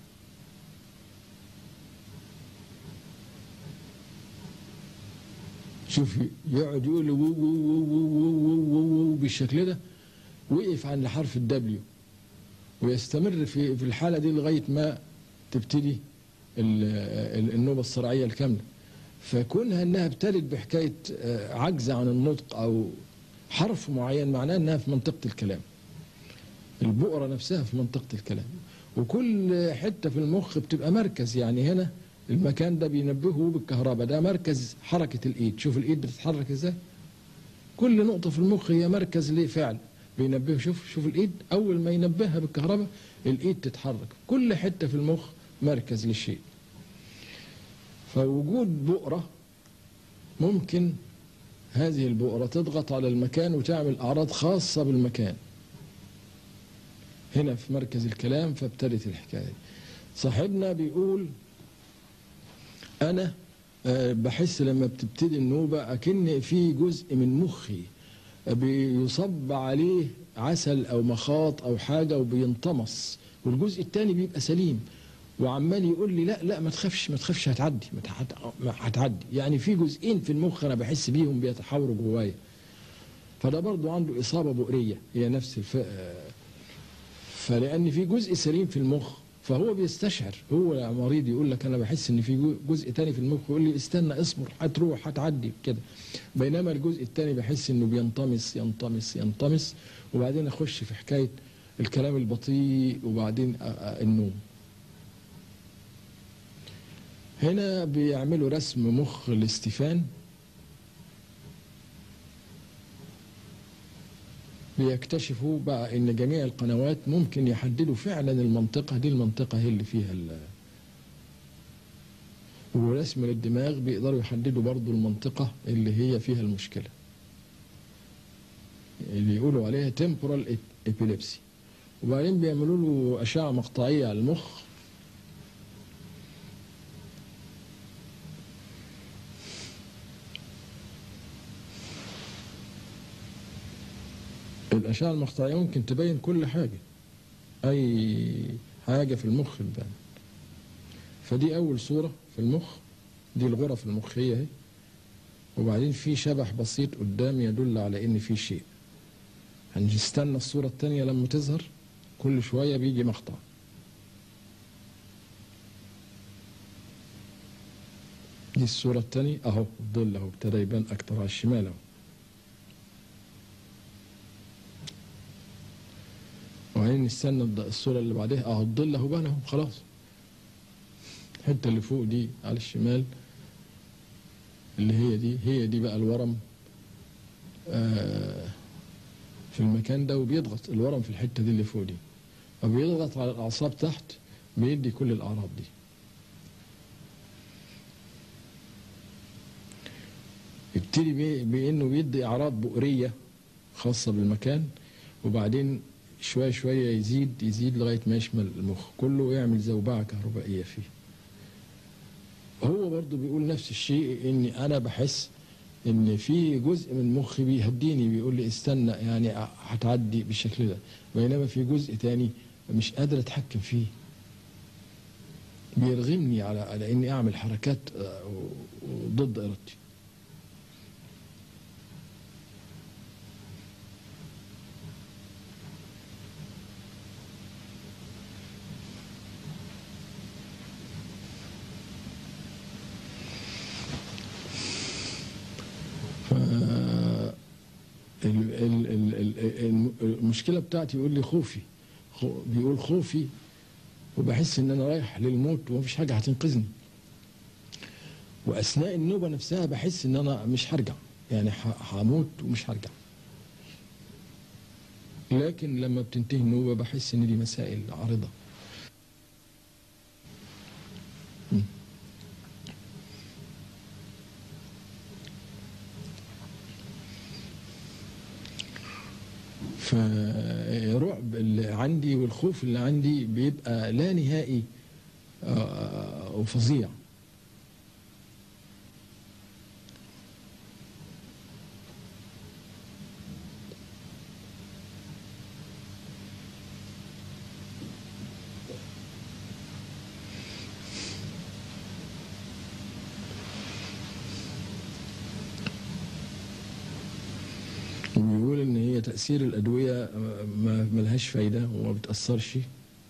[SPEAKER 1] شوف يقعد يقول وو وو وو وو وو وو بالشكل ده وقف عند حرف الدبليو ويستمر في في الحاله دي لغايه ما تبتدي النوبه الصرعيه الكامله فكونها انها ابتدت بحكايه عجز عن النطق او حرف معين معناه انها في منطقه الكلام البؤرة نفسها في منطقة الكلام وكل حتة في المخ بتبقى مركز يعني هنا المكان ده بينبهه بالكهرباء ده مركز حركة الإيد شوف الإيد بتتحرك إزاي كل نقطة في المخ هي مركز لفعل بينبهه شوف شوف الإيد أول ما ينبهها بالكهرباء الإيد تتحرك كل حتة في المخ مركز للشيء فوجود بؤرة ممكن هذه البؤرة تضغط على المكان وتعمل أعراض خاصة بالمكان هنا في مركز الكلام فابتدت الحكاية دي صاحبنا بيقول أنا آه، بحس لما بتبتدي النوبة أكن في جزء من مخي بيصب عليه عسل أو مخاط أو حاجة وبينطمس والجزء التاني بيبقى سليم وعمال يقول لي لا لا ما تخافش ما تخافش هتعدي ما تح- ما هتعدي يعني في جزئين في المخ أنا بحس بيهم بيتحاوروا جوايا فده برضو عنده إصابة بؤرية هي نفس الف... آه، فلأن في جزء سليم في المخ فهو بيستشعر هو مريض يقول لك انا بحس ان في جو- جزء تاني في المخ يقول لي استنى اصبر هتروح هتعدي كده بينما الجزء التاني بحس انه بينطمس ينطمس ينطمس وبعدين اخش في حكايه الكلام البطيء وبعدين أ- أ- النوم هنا بيعملوا رسم مخ الاستيفان بيكتشفوا بقى ان جميع القنوات ممكن يحددوا فعلا المنطقه دي المنطقه هي اللي فيها ال ورسم للدماغ بيقدروا يحددوا برضو المنطقه اللي هي فيها المشكله اللي يقولوا عليها temporal epilepsy وبعدين بيعملوا له اشعه مقطعيه على المخ الأشعة المقطعية ممكن تبين كل حاجة أي حاجة في المخ تبان فدي أول صورة في المخ دي الغرف المخية اهي وبعدين في شبح بسيط قدام يدل على إن في شيء هنستنى الصورة التانية لما تظهر كل شوية بيجي مقطع دي الصورة التانية أهو الظل أهو ابتدى يبان أكتر على الشمال أهو وبعدين نستنى الض- الصورة اللي بعدها اهو الظل اهو بان اهو خلاص الحتة اللي فوق دي على الشمال اللي هي دي هي دي بقى الورم آه، في المكان ده وبيضغط الورم في الحتة دي اللي فوق دي فبيضغط على الأعصاب تحت بيدي كل الأعراض دي يبتدي بي- بانه بيدي اعراض بؤريه خاصه بالمكان وبعدين شويه شويه يزيد يزيد لغايه ما يشمل المخ كله ويعمل زوبعه كهربائيه فيه هو برضه بيقول نفس الشيء اني انا بحس ان في جزء من مخي بيهديني بيقول لي استنى يعني هتعدي بالشكل ده بينما في جزء تاني مش قادر اتحكم فيه بيرغمني على على اني اعمل حركات آه، و- ضد ارادتي ف ال- ال- ال- ال- الم- المشكله بتاعتي يقول لي خوفي خو- بيقول خوفي وبحس ان انا رايح للموت ومفيش حاجه هتنقذني واثناء النوبه نفسها بحس ان انا مش هرجع يعني ح- هموت ومش هرجع لكن لما بتنتهي النوبه بحس ان دي مسائل عارضه م. فالرعب اللي عندي والخوف اللي عندي بيبقى لا نهائي آه، وفظيع وبيقول ان هي تاثير الادويه ما ملهاش فايده وما بتاثرش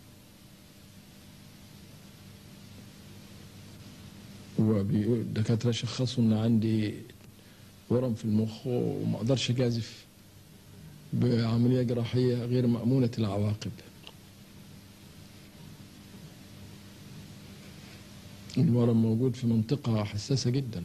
[SPEAKER 1] وبيقول الدكاتره شخصوا ان عندي ورم في المخ وما اقدرش اجازف بعمليه جراحيه غير مامونه العواقب الورم موجود في منطقه حساسه جدا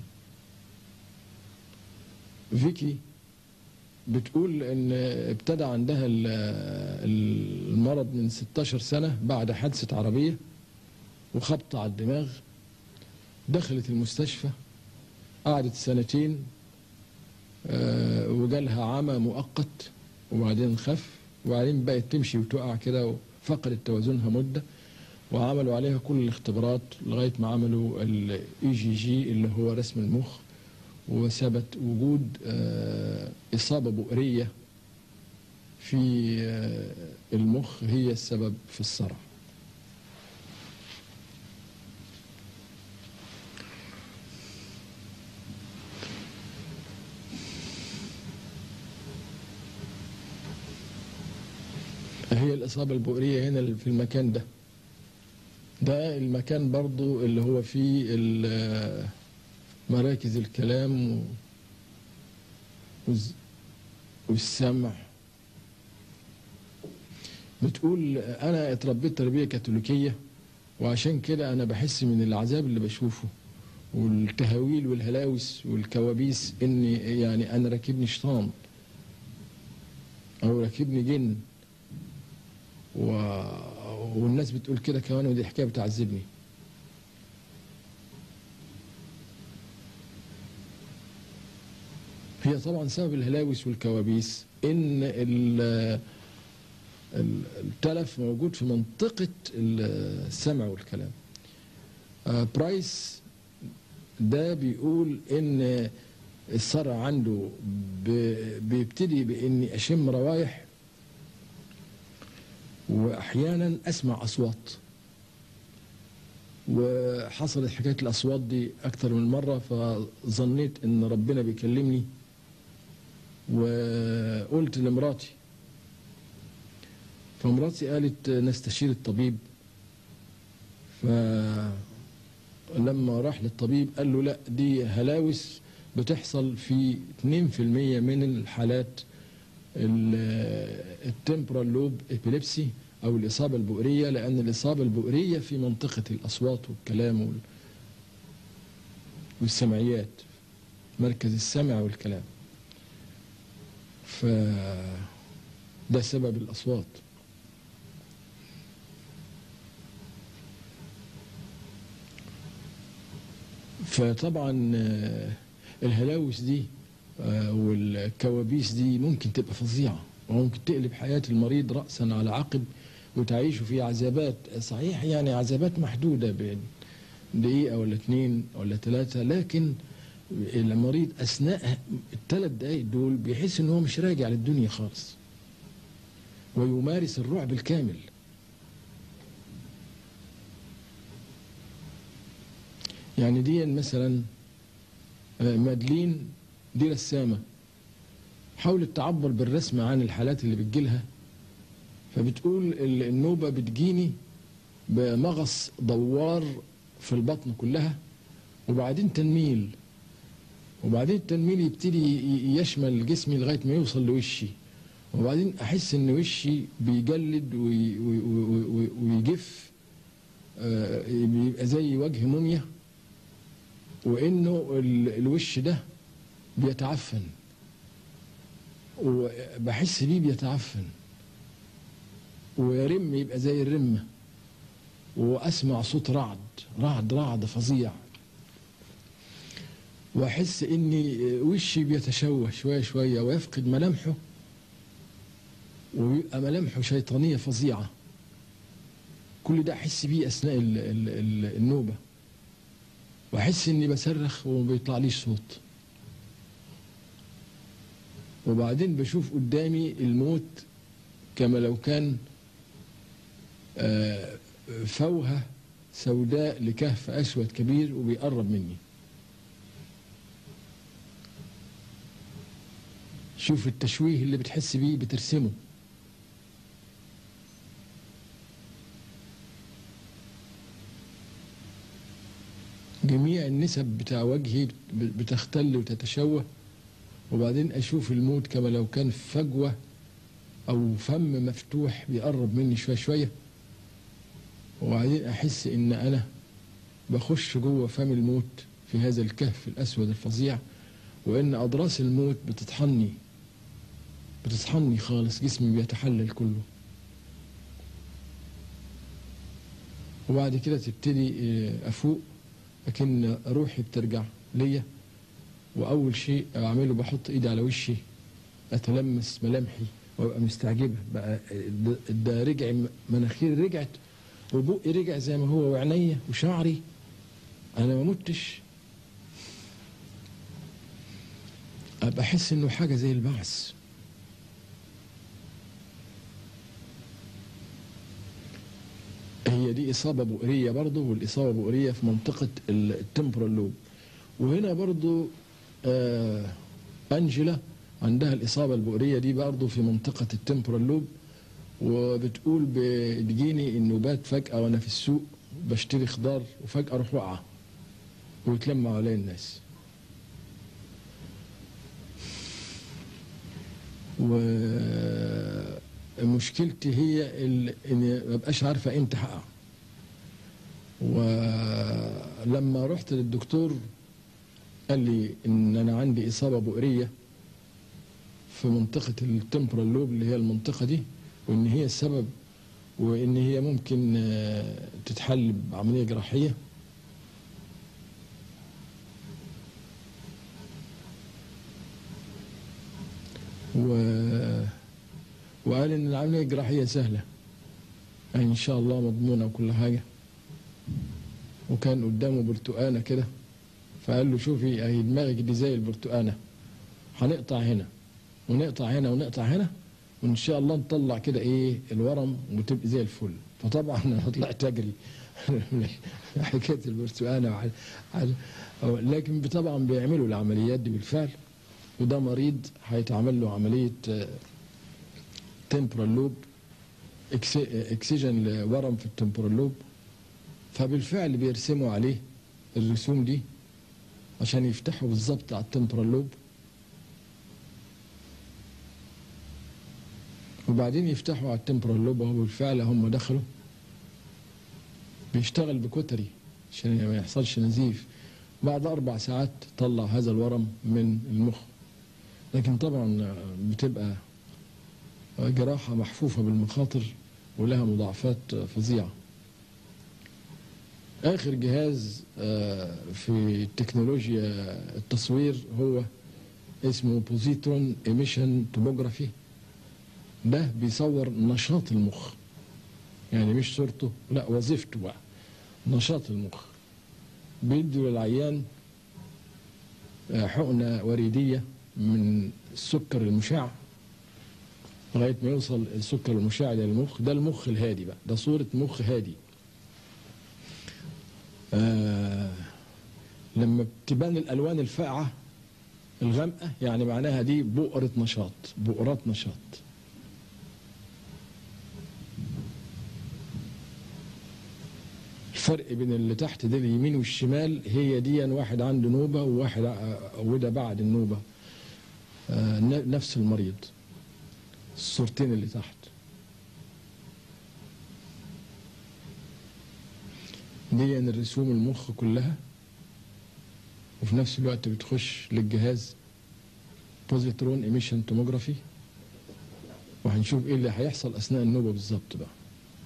[SPEAKER 1] فيكي بتقول ان ابتدى عندها ال- المرض من 16 سنة بعد حادثة عربية وخبطة على الدماغ دخلت المستشفى قعدت سنتين آه، وجالها عمى مؤقت وبعدين خف وبعدين بقت تمشي وتقع كده وفقدت توازنها مدة وعملوا عليها كل الاختبارات لغايه ما عملوا الاي جي جي اللي هو رسم المخ وثبت وجود آه، اصابه بؤريه في آه، المخ هي السبب في الصرع هي الإصابة البؤرية هنا في المكان ده ده المكان برضو اللي هو فيه ال- مراكز الكلام و- والز- والسمع بتقول أنا اتربيت تربية كاثوليكية وعشان كده أنا بحس من العذاب اللي بشوفه والتهاويل والهلاوس والكوابيس إني يعني أنا راكبني شيطان أو راكبني جن و... والناس بتقول كده كمان ودي حكايه بتعذبني هي طبعا سبب الهلاوس والكوابيس ان ال- ال- التلف موجود في منطقه السمع والكلام آه، برايس ده بيقول ان الصرع عنده ب- بيبتدي باني اشم روايح واحيانا اسمع اصوات وحصلت حكايه الاصوات دي اكتر من مره فظنيت ان ربنا بيكلمني وقلت لمراتي فمراتي قالت نستشير الطبيب فلما راح للطبيب قال له لا دي هلاوس بتحصل في 2% من الحالات التمبرال لوب ابيليبسي او الاصابه البؤريه لان الاصابه البؤريه في منطقه الاصوات والكلام وال- والسمعيات مركز السمع والكلام ف ده سبب الاصوات فطبعا آه، الهلاوس دي آه، والكوابيس دي ممكن تبقى فظيعة وممكن تقلب حياة المريض رأسا على عقب وتعيشه في عذابات صحيح يعني عذابات محدودة بين دقيقة ولا اتنين ولا ثلاثة لكن المريض أثناء الثلاث دقايق دول بيحس إن هو مش راجع للدنيا خالص ويمارس الرعب الكامل يعني دي مثلا آه، مادلين دي رسامة حاولت تعبر بالرسم عن الحالات اللي بتجيلها فبتقول ال- النوبة بتجيني بمغص دوار في البطن كلها وبعدين تنميل وبعدين التنميل يبتدي ي- يشمل جسمي لغاية ما يوصل لوشي وبعدين أحس إن وشي بيجلد وي- وي- وي- وي- ويجف آه، بيبقى زي وجه موميا وإنه ال- الوش ده بيتعفن وبحس بيه بيتعفن ويرم يبقى زي الرمة وأسمع صوت رعد رعد رعد فظيع وأحس إني وشي بيتشوه شوية شوية ويفقد ملامحه ويبقى ملامحه شيطانية فظيعة كل ده أحس بيه أثناء ال- ال- ال- النوبة وأحس إني بصرخ وما بيطلعليش صوت وبعدين بشوف قدامي الموت كما لو كان آه، فوهة سوداء لكهف أسود كبير وبيقرب مني شوف التشويه اللي بتحس بيه بترسمه جميع النسب بتاع وجهي بت- بتختل وتتشوه وبعدين أشوف الموت كما لو كان فجوة أو فم مفتوح بيقرب مني شوية شوية وبعدين أحس إن أنا بخش جوه فم الموت في هذا الكهف الأسود الفظيع وإن أضراس الموت بتطحني بتطحني خالص جسمي بيتحلل كله وبعد كده تبتدي آه، أفوق لكن روحي بترجع ليا واول شيء اعمله بحط ايدي على وشي اتلمس ملامحي وابقى مستعجبه بقى ده- ده رجع مناخيري رجعت وبقي رجع زي ما هو وعينيا وشعري انا ما متش ابقى احس انه حاجه زي البعث هي دي اصابه بؤريه برضه والاصابه بؤريه في منطقه التمبرال لوب وهنا برضه آه انجلا عندها الاصابه البؤريه دي برضه في منطقه التمبرال لوب وبتقول بتجيني النوبات فجاه وانا في السوق بشتري خضار وفجاه اروح واقعه ويتلم علي الناس ومشكلتي هي ال- اني ما بقاش عارفه امتى هقع ولما رحت للدكتور قال لي ان انا عندي اصابه بؤريه في منطقه التمبرال لوب اللي هي المنطقه دي وان هي السبب وان هي ممكن آه، تتحل بعمليه جراحيه و... وقال ان العمليه الجراحيه سهله يعني ان شاء الله مضمونه وكل حاجه وكان قدامه برتقانه كده فقال له شوفي اهي دماغك دي زي البرتقانه هنقطع هنا ونقطع هنا ونقطع هنا وان شاء الله نطلع كده ايه الورم وتبقى زي الفل فطبعا انا طلعت اجري حكايه البرتقانه وعلى على لكن طبعا بيعملوا العمليات دي بالفعل وده مريض هيتعمل له عمليه تمبرال لوب اكسجن لورم في التمبرال لوب فبالفعل بيرسموا عليه الرسوم دي عشان يفتحوا بالظبط على التمبرال لوب وبعدين يفتحوا على التمبرال لوب وهو بالفعل هم دخلوا بيشتغل بكتري عشان ما يحصلش نزيف بعد أربع ساعات طلع هذا الورم من المخ لكن طبعا بتبقى جراحة محفوفة بالمخاطر ولها مضاعفات فظيعة آخر جهاز آه، في تكنولوجيا التصوير هو اسمه بوزيترون ايميشن توبوجرافي ده بيصور نشاط المخ يعني مش صورته لا وظيفته بقى نشاط المخ بيدوا للعيان آه، حقنة وريدية من السكر المشع لغاية ما يوصل السكر المشع للمخ ده المخ الهادي بقى ده صورة مخ هادي آه لما بتبان الألوان الفاقعة الغامقة يعني معناها دي بؤرة نشاط بؤرات نشاط الفرق بين اللي تحت ده اليمين والشمال هي دي واحد عنده نوبة وواحد ع- وده بعد النوبة آه، ن- نفس المريض الصورتين اللي تحت دي الرسوم المخ كلها وفي نفس الوقت بتخش للجهاز بوزيترون ايميشن توموجرافي وهنشوف ايه اللي هيحصل اثناء النوبه بالظبط بقى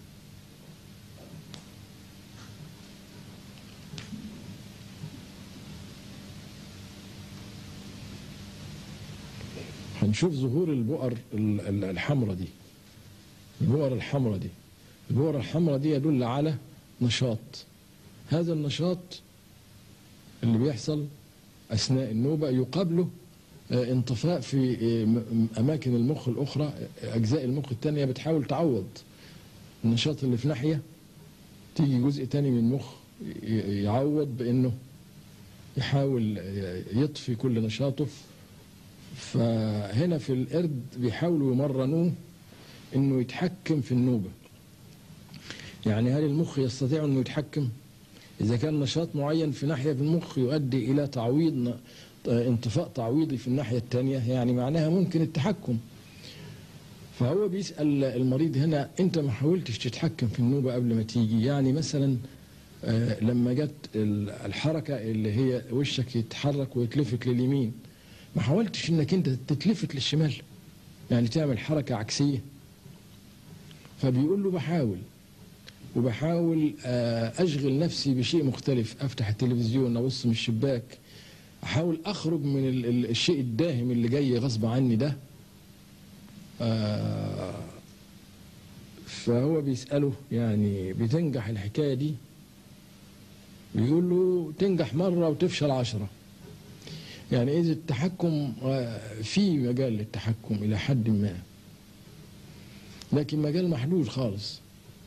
[SPEAKER 1] هنشوف ظهور البؤر ال- ال- الحمراء دي البؤر الحمراء دي البؤر الحمراء دي يدل على نشاط هذا النشاط اللي بيحصل اثناء النوبه يقابله آه، انطفاء في آه، م- م- اماكن المخ الاخرى آه، اجزاء المخ الثانيه بتحاول تعوض النشاط اللي في ناحيه تيجي جزء تاني من المخ ي- يعوض بانه يحاول آه، يطفي كل نشاطه فهنا في القرد بيحاولوا يمرنوه انه يتحكم في النوبه يعني هل المخ يستطيع انه يتحكم اذا كان نشاط معين في ناحيه في المخ يؤدي الى تعويض ن- انطفاء تعويضي في الناحيه الثانيه يعني معناها ممكن التحكم فهو بيسال المريض هنا انت ما حاولتش تتحكم في النوبه قبل ما تيجي يعني مثلا آه، لما جت ال- الحركه اللي هي وشك يتحرك ويتلفت لليمين ما حاولتش انك انت تتلفت للشمال يعني تعمل حركه عكسيه فبيقول له بحاول وبحاول آه، اشغل نفسي بشيء مختلف افتح التلفزيون ابص من الشباك احاول اخرج من ال- ال- الشيء الداهم اللي جاي غصب عني ده آه، فهو بيسأله يعني بتنجح الحكاية دي بيقول له تنجح مرة وتفشل عشرة يعني إذا التحكم آه، في مجال للتحكم إلى حد ما لكن مجال محدود خالص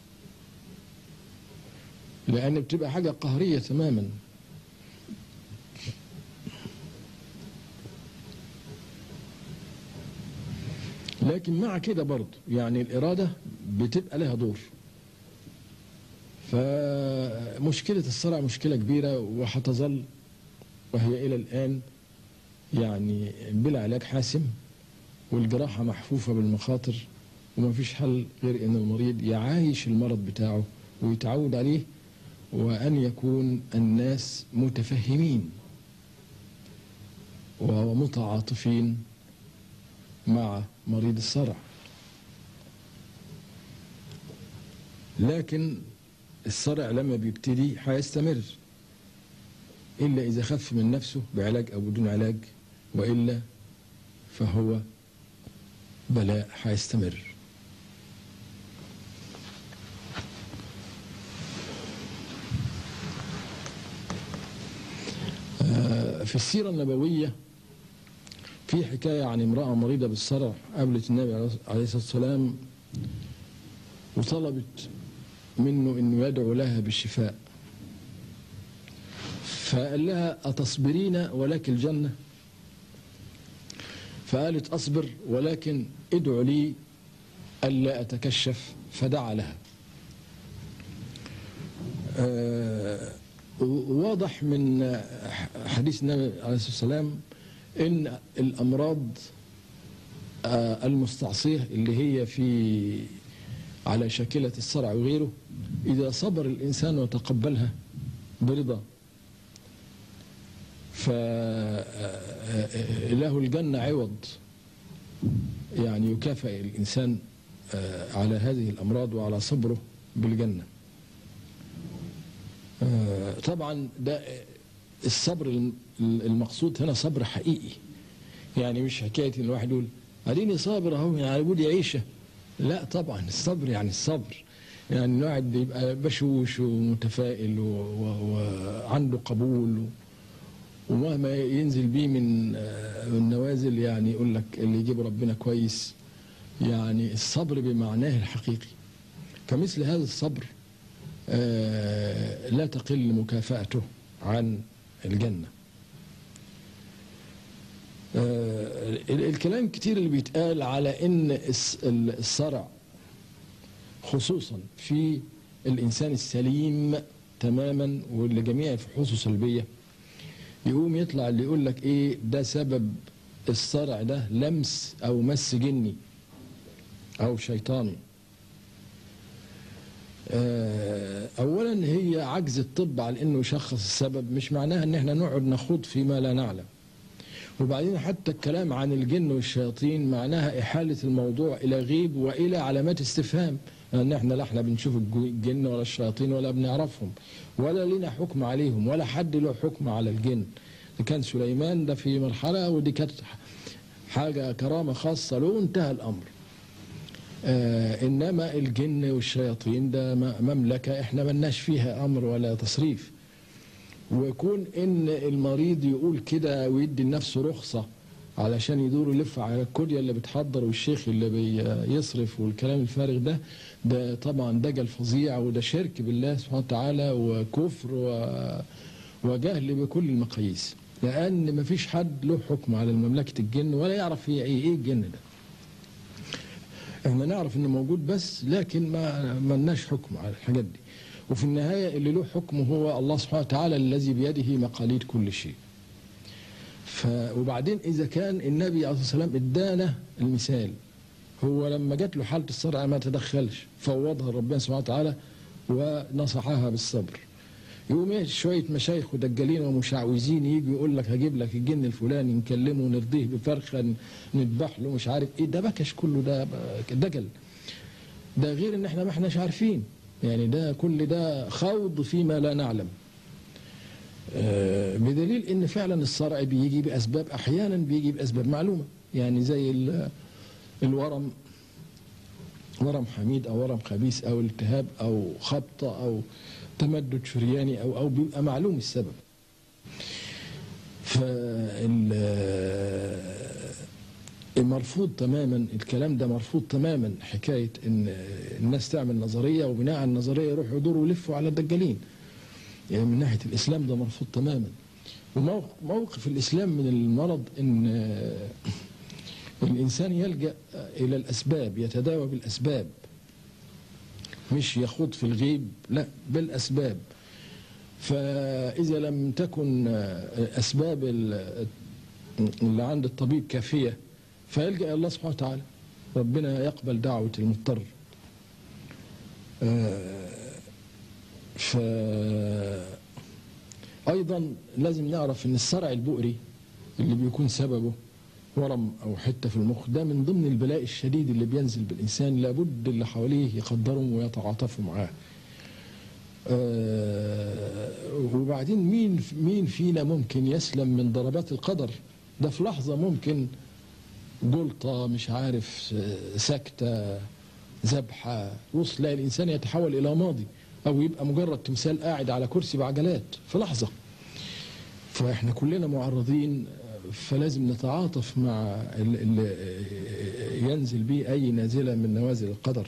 [SPEAKER 1] لأن بتبقى حاجة قهرية تماما لكن مع كده برضه يعني الإرادة بتبقى لها دور فمشكلة الصرع مشكلة كبيرة وهتظل وهي إلى الآن يعني بلا علاج حاسم والجراحة محفوفة بالمخاطر وما فيش حل غير أن المريض يعايش المرض بتاعه ويتعود عليه وأن يكون الناس متفهمين ومتعاطفين مع مريض الصرع لكن الصرع لما بيبتدي هيستمر إلا إذا خف من نفسه بعلاج أو بدون علاج وإلا فهو بلاء هيستمر آه، في السيرة النبوية في حكاية عن امرأة مريضة بالصرع قابلت النبي عليه الصلاة والسلام وطلبت منه انه يدعو لها بالشفاء فقال لها أتصبرين ولك الجنة فقالت أصبر ولكن ادعو لي ألا أتكشف فدعا لها آه، واضح من حديث النبي عليه الصلاة والسلام إن الأمراض آه، المستعصية اللي هي في على شاكلة الصرع وغيره إذا صبر الإنسان وتقبلها برضا فله الجنة عوض يعني يكافئ الإنسان آه، على هذه الأمراض وعلى صبره بالجنة آه، طبعا ده الصبر المقصود هنا صبر حقيقي يعني مش حكاية ان الواحد يقول اديني صابر اهو يعني بودي عيشة لا طبعا الصبر يعني الصبر يعني الواحد يبقى بشوش ومتفائل وعنده قبول ومهما ينزل بيه من النوازل يعني يقول لك اللي يجيب ربنا كويس يعني الصبر بمعناه الحقيقي فمثل هذا الصبر لا تقل مكافأته عن الجنة الكلام كتير اللي بيتقال على ان الصرع خصوصا في الانسان السليم تماما واللي جميع فحوصه سلبيه يقوم يطلع اللي يقول لك ايه ده سبب الصرع ده لمس او مس جني او شيطاني اولا هي عجز الطب على انه يشخص السبب مش معناها ان احنا نقعد نخوض فيما لا نعلم وبعدين حتى الكلام عن الجن والشياطين معناها إحالة الموضوع إلى غيب وإلى علامات استفهام أن احنا لا احنا بنشوف الجن ولا الشياطين ولا بنعرفهم ولا لنا حكم عليهم ولا حد له حكم على الجن كان سليمان ده في مرحلة ودي كانت حاجة كرامة خاصة له انتهى الأمر آه إنما الجن والشياطين ده مملكة احنا ملناش فيها أمر ولا تصريف ويكون ان المريض يقول كده ويدي لنفسه رخصة علشان يدور يلف على الكلية اللي بتحضر والشيخ اللي بيصرف والكلام الفارغ ده ده طبعا دجل فظيع وده شرك بالله سبحانه وتعالى وكفر وجهل بكل المقاييس لأن مفيش حد له حكم على مملكة الجن ولا يعرف هي ايه ايه الجن ده احنا نعرف انه موجود بس لكن ما ملناش حكم على الحاجات دي وفي النهاية اللي له حكم هو الله سبحانه وتعالى الذي بيده مقاليد كل شيء ف وبعدين إذا كان النبي عليه الصلاة والسلام ادانا المثال هو لما جات له حالة الصرع ما تدخلش فوضها ربنا سبحانه وتعالى ونصحها بالصبر يقوم شوية مشايخ ودجالين ومشعوذين يجوا يقول لك هجيب لك الجن الفلاني نكلمه ونرضيه بفرخة نذبح له مش عارف ايه ده بكش كله ده دجل ده غير ان احنا ما احناش عارفين يعني ده كل ده خوض فيما لا نعلم بدليل ان فعلا الصرع بيجي باسباب احيانا بيجي باسباب معلومه يعني زي الورم ورم حميد او ورم خبيث او التهاب او خبطه او تمدد شرياني او او بيبقى معلوم السبب فالمرفوض تماما الكلام ده مرفوض تماما حكايه ان الناس تعمل نظريه وبناء على النظريه يروحوا يدوروا ويلفوا على الدجالين يعني من ناحيه الاسلام ده مرفوض تماما وموقف الاسلام من المرض ان الانسان يلجا الى الاسباب يتداوى بالاسباب مش يخوض في الغيب لا بالاسباب فاذا لم تكن اسباب اللي عند الطبيب كافيه فيلجا الى الله سبحانه وتعالى ربنا يقبل دعوه المضطر ف ايضا لازم نعرف ان الصرع البؤري اللي بيكون سببه ورم او حته في المخ ده من ضمن البلاء الشديد اللي بينزل بالانسان لابد اللي حواليه يقدرهم ويتعاطفوا معاه آه وبعدين مين مين فينا ممكن يسلم من ضربات القدر ده في لحظه ممكن جلطه مش عارف سكته ذبحه وصل الانسان يتحول الى ماضي او يبقى مجرد تمثال قاعد على كرسي بعجلات في لحظه فاحنا كلنا معرضين فلازم نتعاطف مع اللي ينزل به اي نازله من نوازل القدر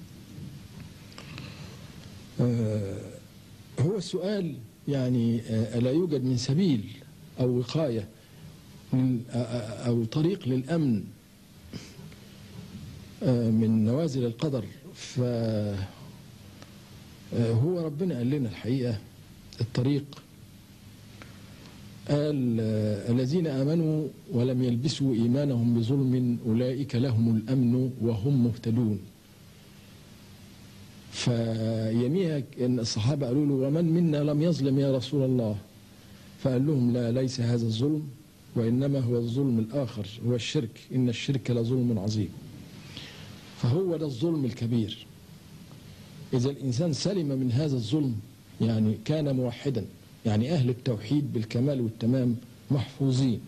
[SPEAKER 1] هو السؤال يعني الا يوجد من سبيل او وقايه او طريق للامن من نوازل القدر ف هو ربنا قال لنا الحقيقه الطريق قال الذين امنوا ولم يلبسوا ايمانهم بظلم اولئك لهم الامن وهم مهتدون فيميها ان الصحابه قالوا له ومن منا لم يظلم يا رسول الله فقال لهم لا ليس هذا الظلم وانما هو الظلم الاخر هو الشرك ان الشرك لظلم عظيم فهو ده الظلم الكبير اذا الانسان سلم من هذا الظلم يعني كان موحدا يعني أهل التوحيد بالكمال والتمام محفوظين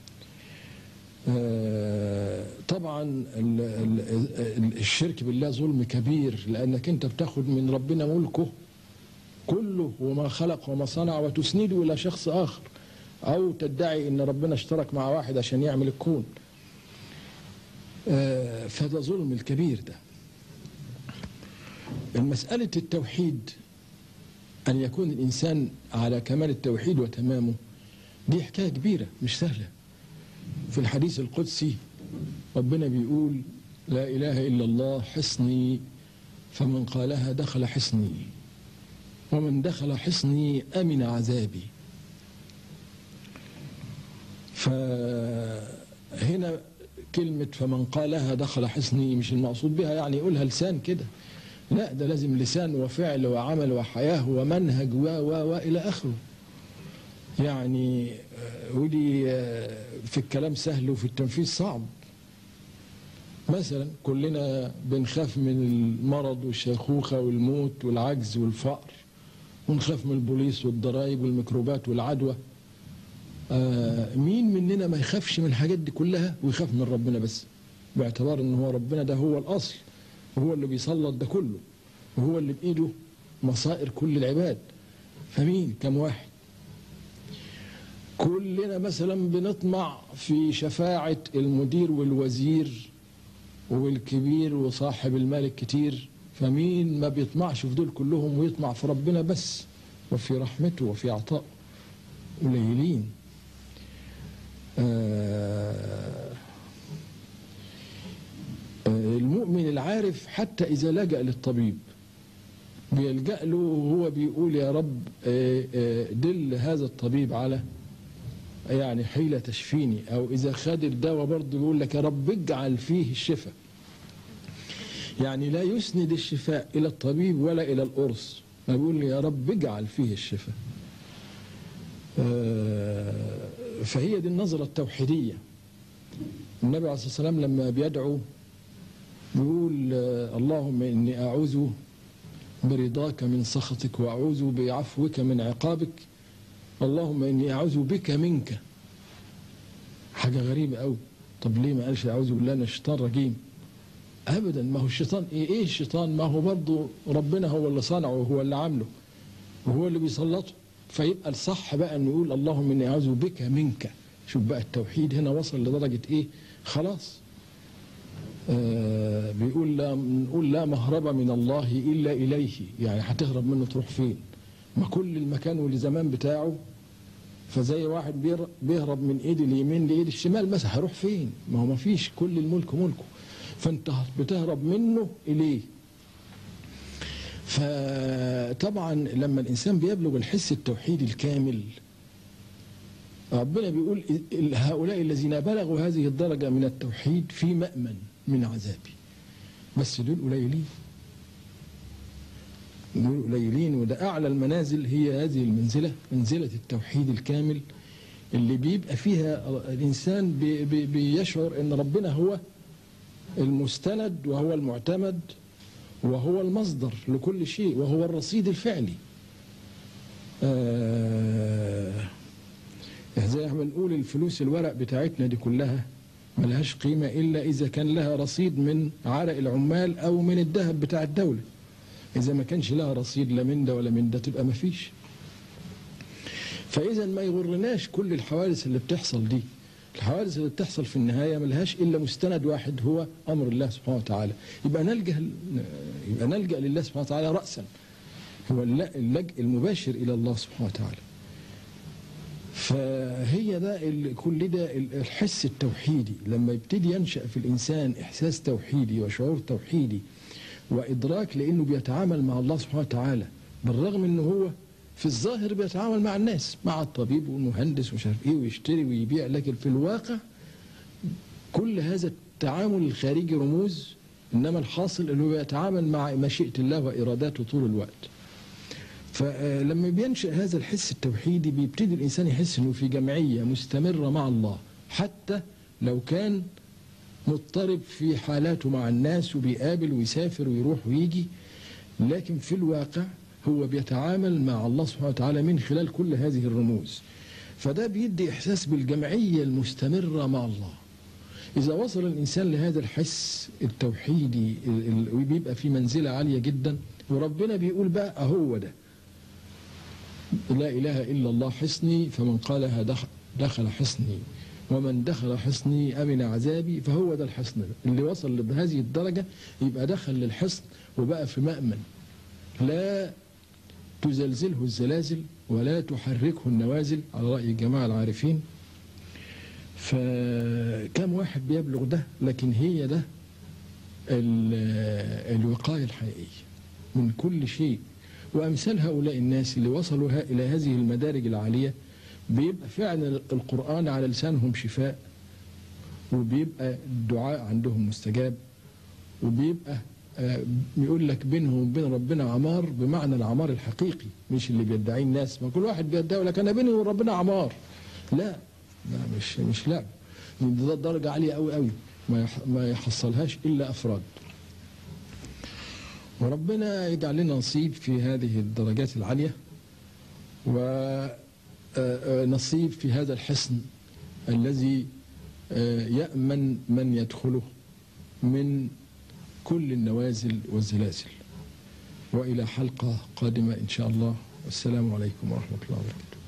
[SPEAKER 1] طبعا الشرك بالله ظلم كبير لأنك أنت بتاخد من ربنا ملكه كله وما خلق وما صنع وتسنده إلى شخص آخر أو تدعي أن ربنا اشترك مع واحد عشان يعمل الكون فده ظلم الكبير ده المسألة التوحيد أن يكون الإنسان على كمال التوحيد وتمامه دي حكاية كبيرة مش سهلة في الحديث القدسي ربنا بيقول لا إله إلا الله حصني فمن قالها دخل حصني ومن دخل حصني أمن عذابي فهنا كلمة فمن قالها دخل حصني مش المقصود بها يعني يقولها لسان كده لا ده لازم لسان وفعل وعمل وحياة ومنهج و و وإلى آخره يعني ودي في الكلام سهل وفي التنفيذ صعب مثلا كلنا بنخاف من المرض والشيخوخة والموت والعجز والفقر ونخاف من البوليس والضرائب والميكروبات والعدوى آه مين مننا ما يخافش من الحاجات دي كلها ويخاف من ربنا بس باعتبار ان هو ربنا ده هو الاصل وهو اللي بيسلط ده كله وهو اللي بإيده مصائر كل العباد فمين كم واحد كلنا مثلا بنطمع في شفاعة المدير والوزير والكبير وصاحب المال الكتير فمين ما بيطمعش في دول كلهم ويطمع في ربنا بس وفي رحمته وفي عطائه قليلين آه المؤمن العارف حتى إذا لجأ للطبيب بيلجأ له وهو بيقول يا رب دل هذا الطبيب على يعني حيلة تشفيني أو إذا خد الدواء برضه بيقول لك يا رب اجعل فيه الشفاء يعني لا يسند الشفاء إلى الطبيب ولا إلى القرص ما بيقول يا رب اجعل فيه الشفاء فهي دي النظرة التوحيدية النبي عليه الصلاة والسلام لما بيدعو يقول اللهم إني أعوذ برضاك من سخطك وأعوذ بعفوك من عقابك اللهم إني أعوذ بك منك حاجة غريبة أوي طب ليه ما قالش أعوذ بالله من الشيطان الرجيم ابدا ما هو الشيطان ايه ايه الشيطان ما هو برضه ربنا هو اللي صنعه وهو اللي عامله وهو اللي بيسلطه فيبقى الصح بقى انه يقول اللهم اني اعوذ بك منك شوف بقى التوحيد هنا وصل لدرجه ايه خلاص آه بيقول لا نقول لا مهرب من الله الا اليه يعني هتهرب منه تروح فين ما كل المكان والزمان بتاعه فزي واحد بير- بيهرب من ايد اليمين لايد الشمال مثلا هيروح فين ما هو ما فيش كل الملك ملكه فانت بتهرب منه اليه فطبعا لما الانسان بيبلغ الحس التوحيدي الكامل ربنا بيقول ال- هؤلاء الذين بلغوا هذه الدرجه من التوحيد في مأمن من عذابي بس دول قليلين دول قليلين وده اعلى المنازل هي هذه المنزله منزله التوحيد الكامل اللي بيبقى فيها الانسان بي- بي- بيشعر ان ربنا هو المستند وهو المعتمد وهو المصدر لكل شيء وهو الرصيد الفعلي آه زي ما بنقول الفلوس الورق بتاعتنا دي كلها ملهاش قيمة إلا إذا كان لها رصيد من عرق العمال أو من الذهب بتاع الدولة إذا ما كانش لها رصيد لا من ده ولا من ده تبقى ما فيش فإذا ما يغرناش كل الحوادث اللي بتحصل دي الحوادث اللي بتحصل في النهاية ملهاش إلا مستند واحد هو أمر الله سبحانه وتعالى يبقى نلجأ يبقى نلجأ لله سبحانه وتعالى رأسا هو الل- اللجأ المباشر إلى الله سبحانه وتعالى فهي ده ال- كل ده ال- الحس التوحيدي لما يبتدي ينشأ في الإنسان إحساس توحيدي وشعور توحيدي وإدراك لأنه بيتعامل مع الله سبحانه وتعالى بالرغم أنه هو في الظاهر بيتعامل مع الناس مع الطبيب والمهندس ومش عارف ايه ويشتري ويبيع لكن في الواقع كل هذا التعامل الخارجي رموز انما الحاصل انه يتعامل مع مشيئه الله واراداته طول الوقت. فلما بينشا هذا الحس التوحيدي بيبتدي الانسان يحس انه في جمعيه مستمره مع الله حتى لو كان مضطرب في حالاته مع الناس وبيقابل ويسافر ويروح ويجي لكن في الواقع هو بيتعامل مع الله سبحانه وتعالى من خلال كل هذه الرموز فده بيدي إحساس بالجمعية المستمرة مع الله إذا وصل الإنسان لهذا الحس التوحيدي ال- ال- وبيبقى في منزلة عالية جدا وربنا بيقول بقى أهو ده لا إله إلا الله حصني فمن قالها دخ- دخل حصني ومن دخل حصني أمن عذابي فهو ده الحصن اللي وصل بهذه الدرجة يبقى دخل للحصن وبقى في مأمن لا تزلزله الزلازل ولا تحركه النوازل على رأي الجماعة العارفين فكم واحد بيبلغ ده لكن هي ده ال- الوقاية الحقيقية من كل شيء وأمثال هؤلاء الناس اللي وصلوا ها- إلى هذه المدارج العالية بيبقى فعلا القرآن على لسانهم شفاء وبيبقى الدعاء عندهم مستجاب وبيبقى آه، بيقول لك بينهم وبين ربنا عمار بمعنى العمار الحقيقي مش اللي بيدعيه الناس ما كل واحد بيدعي يقول لك انا بيني وبين ربنا عمار لا لا مش مش لعب ده درجه عاليه قوي قوي ما يح- ما يحصلهاش الا افراد وربنا يجعل لنا نصيب في هذه الدرجات العاليه ونصيب في هذا الحصن الذي آه، يأمن من يدخله من كل النوازل والزلازل وإلى حلقة قادمة إن شاء الله والسلام عليكم ورحمة الله وبركاته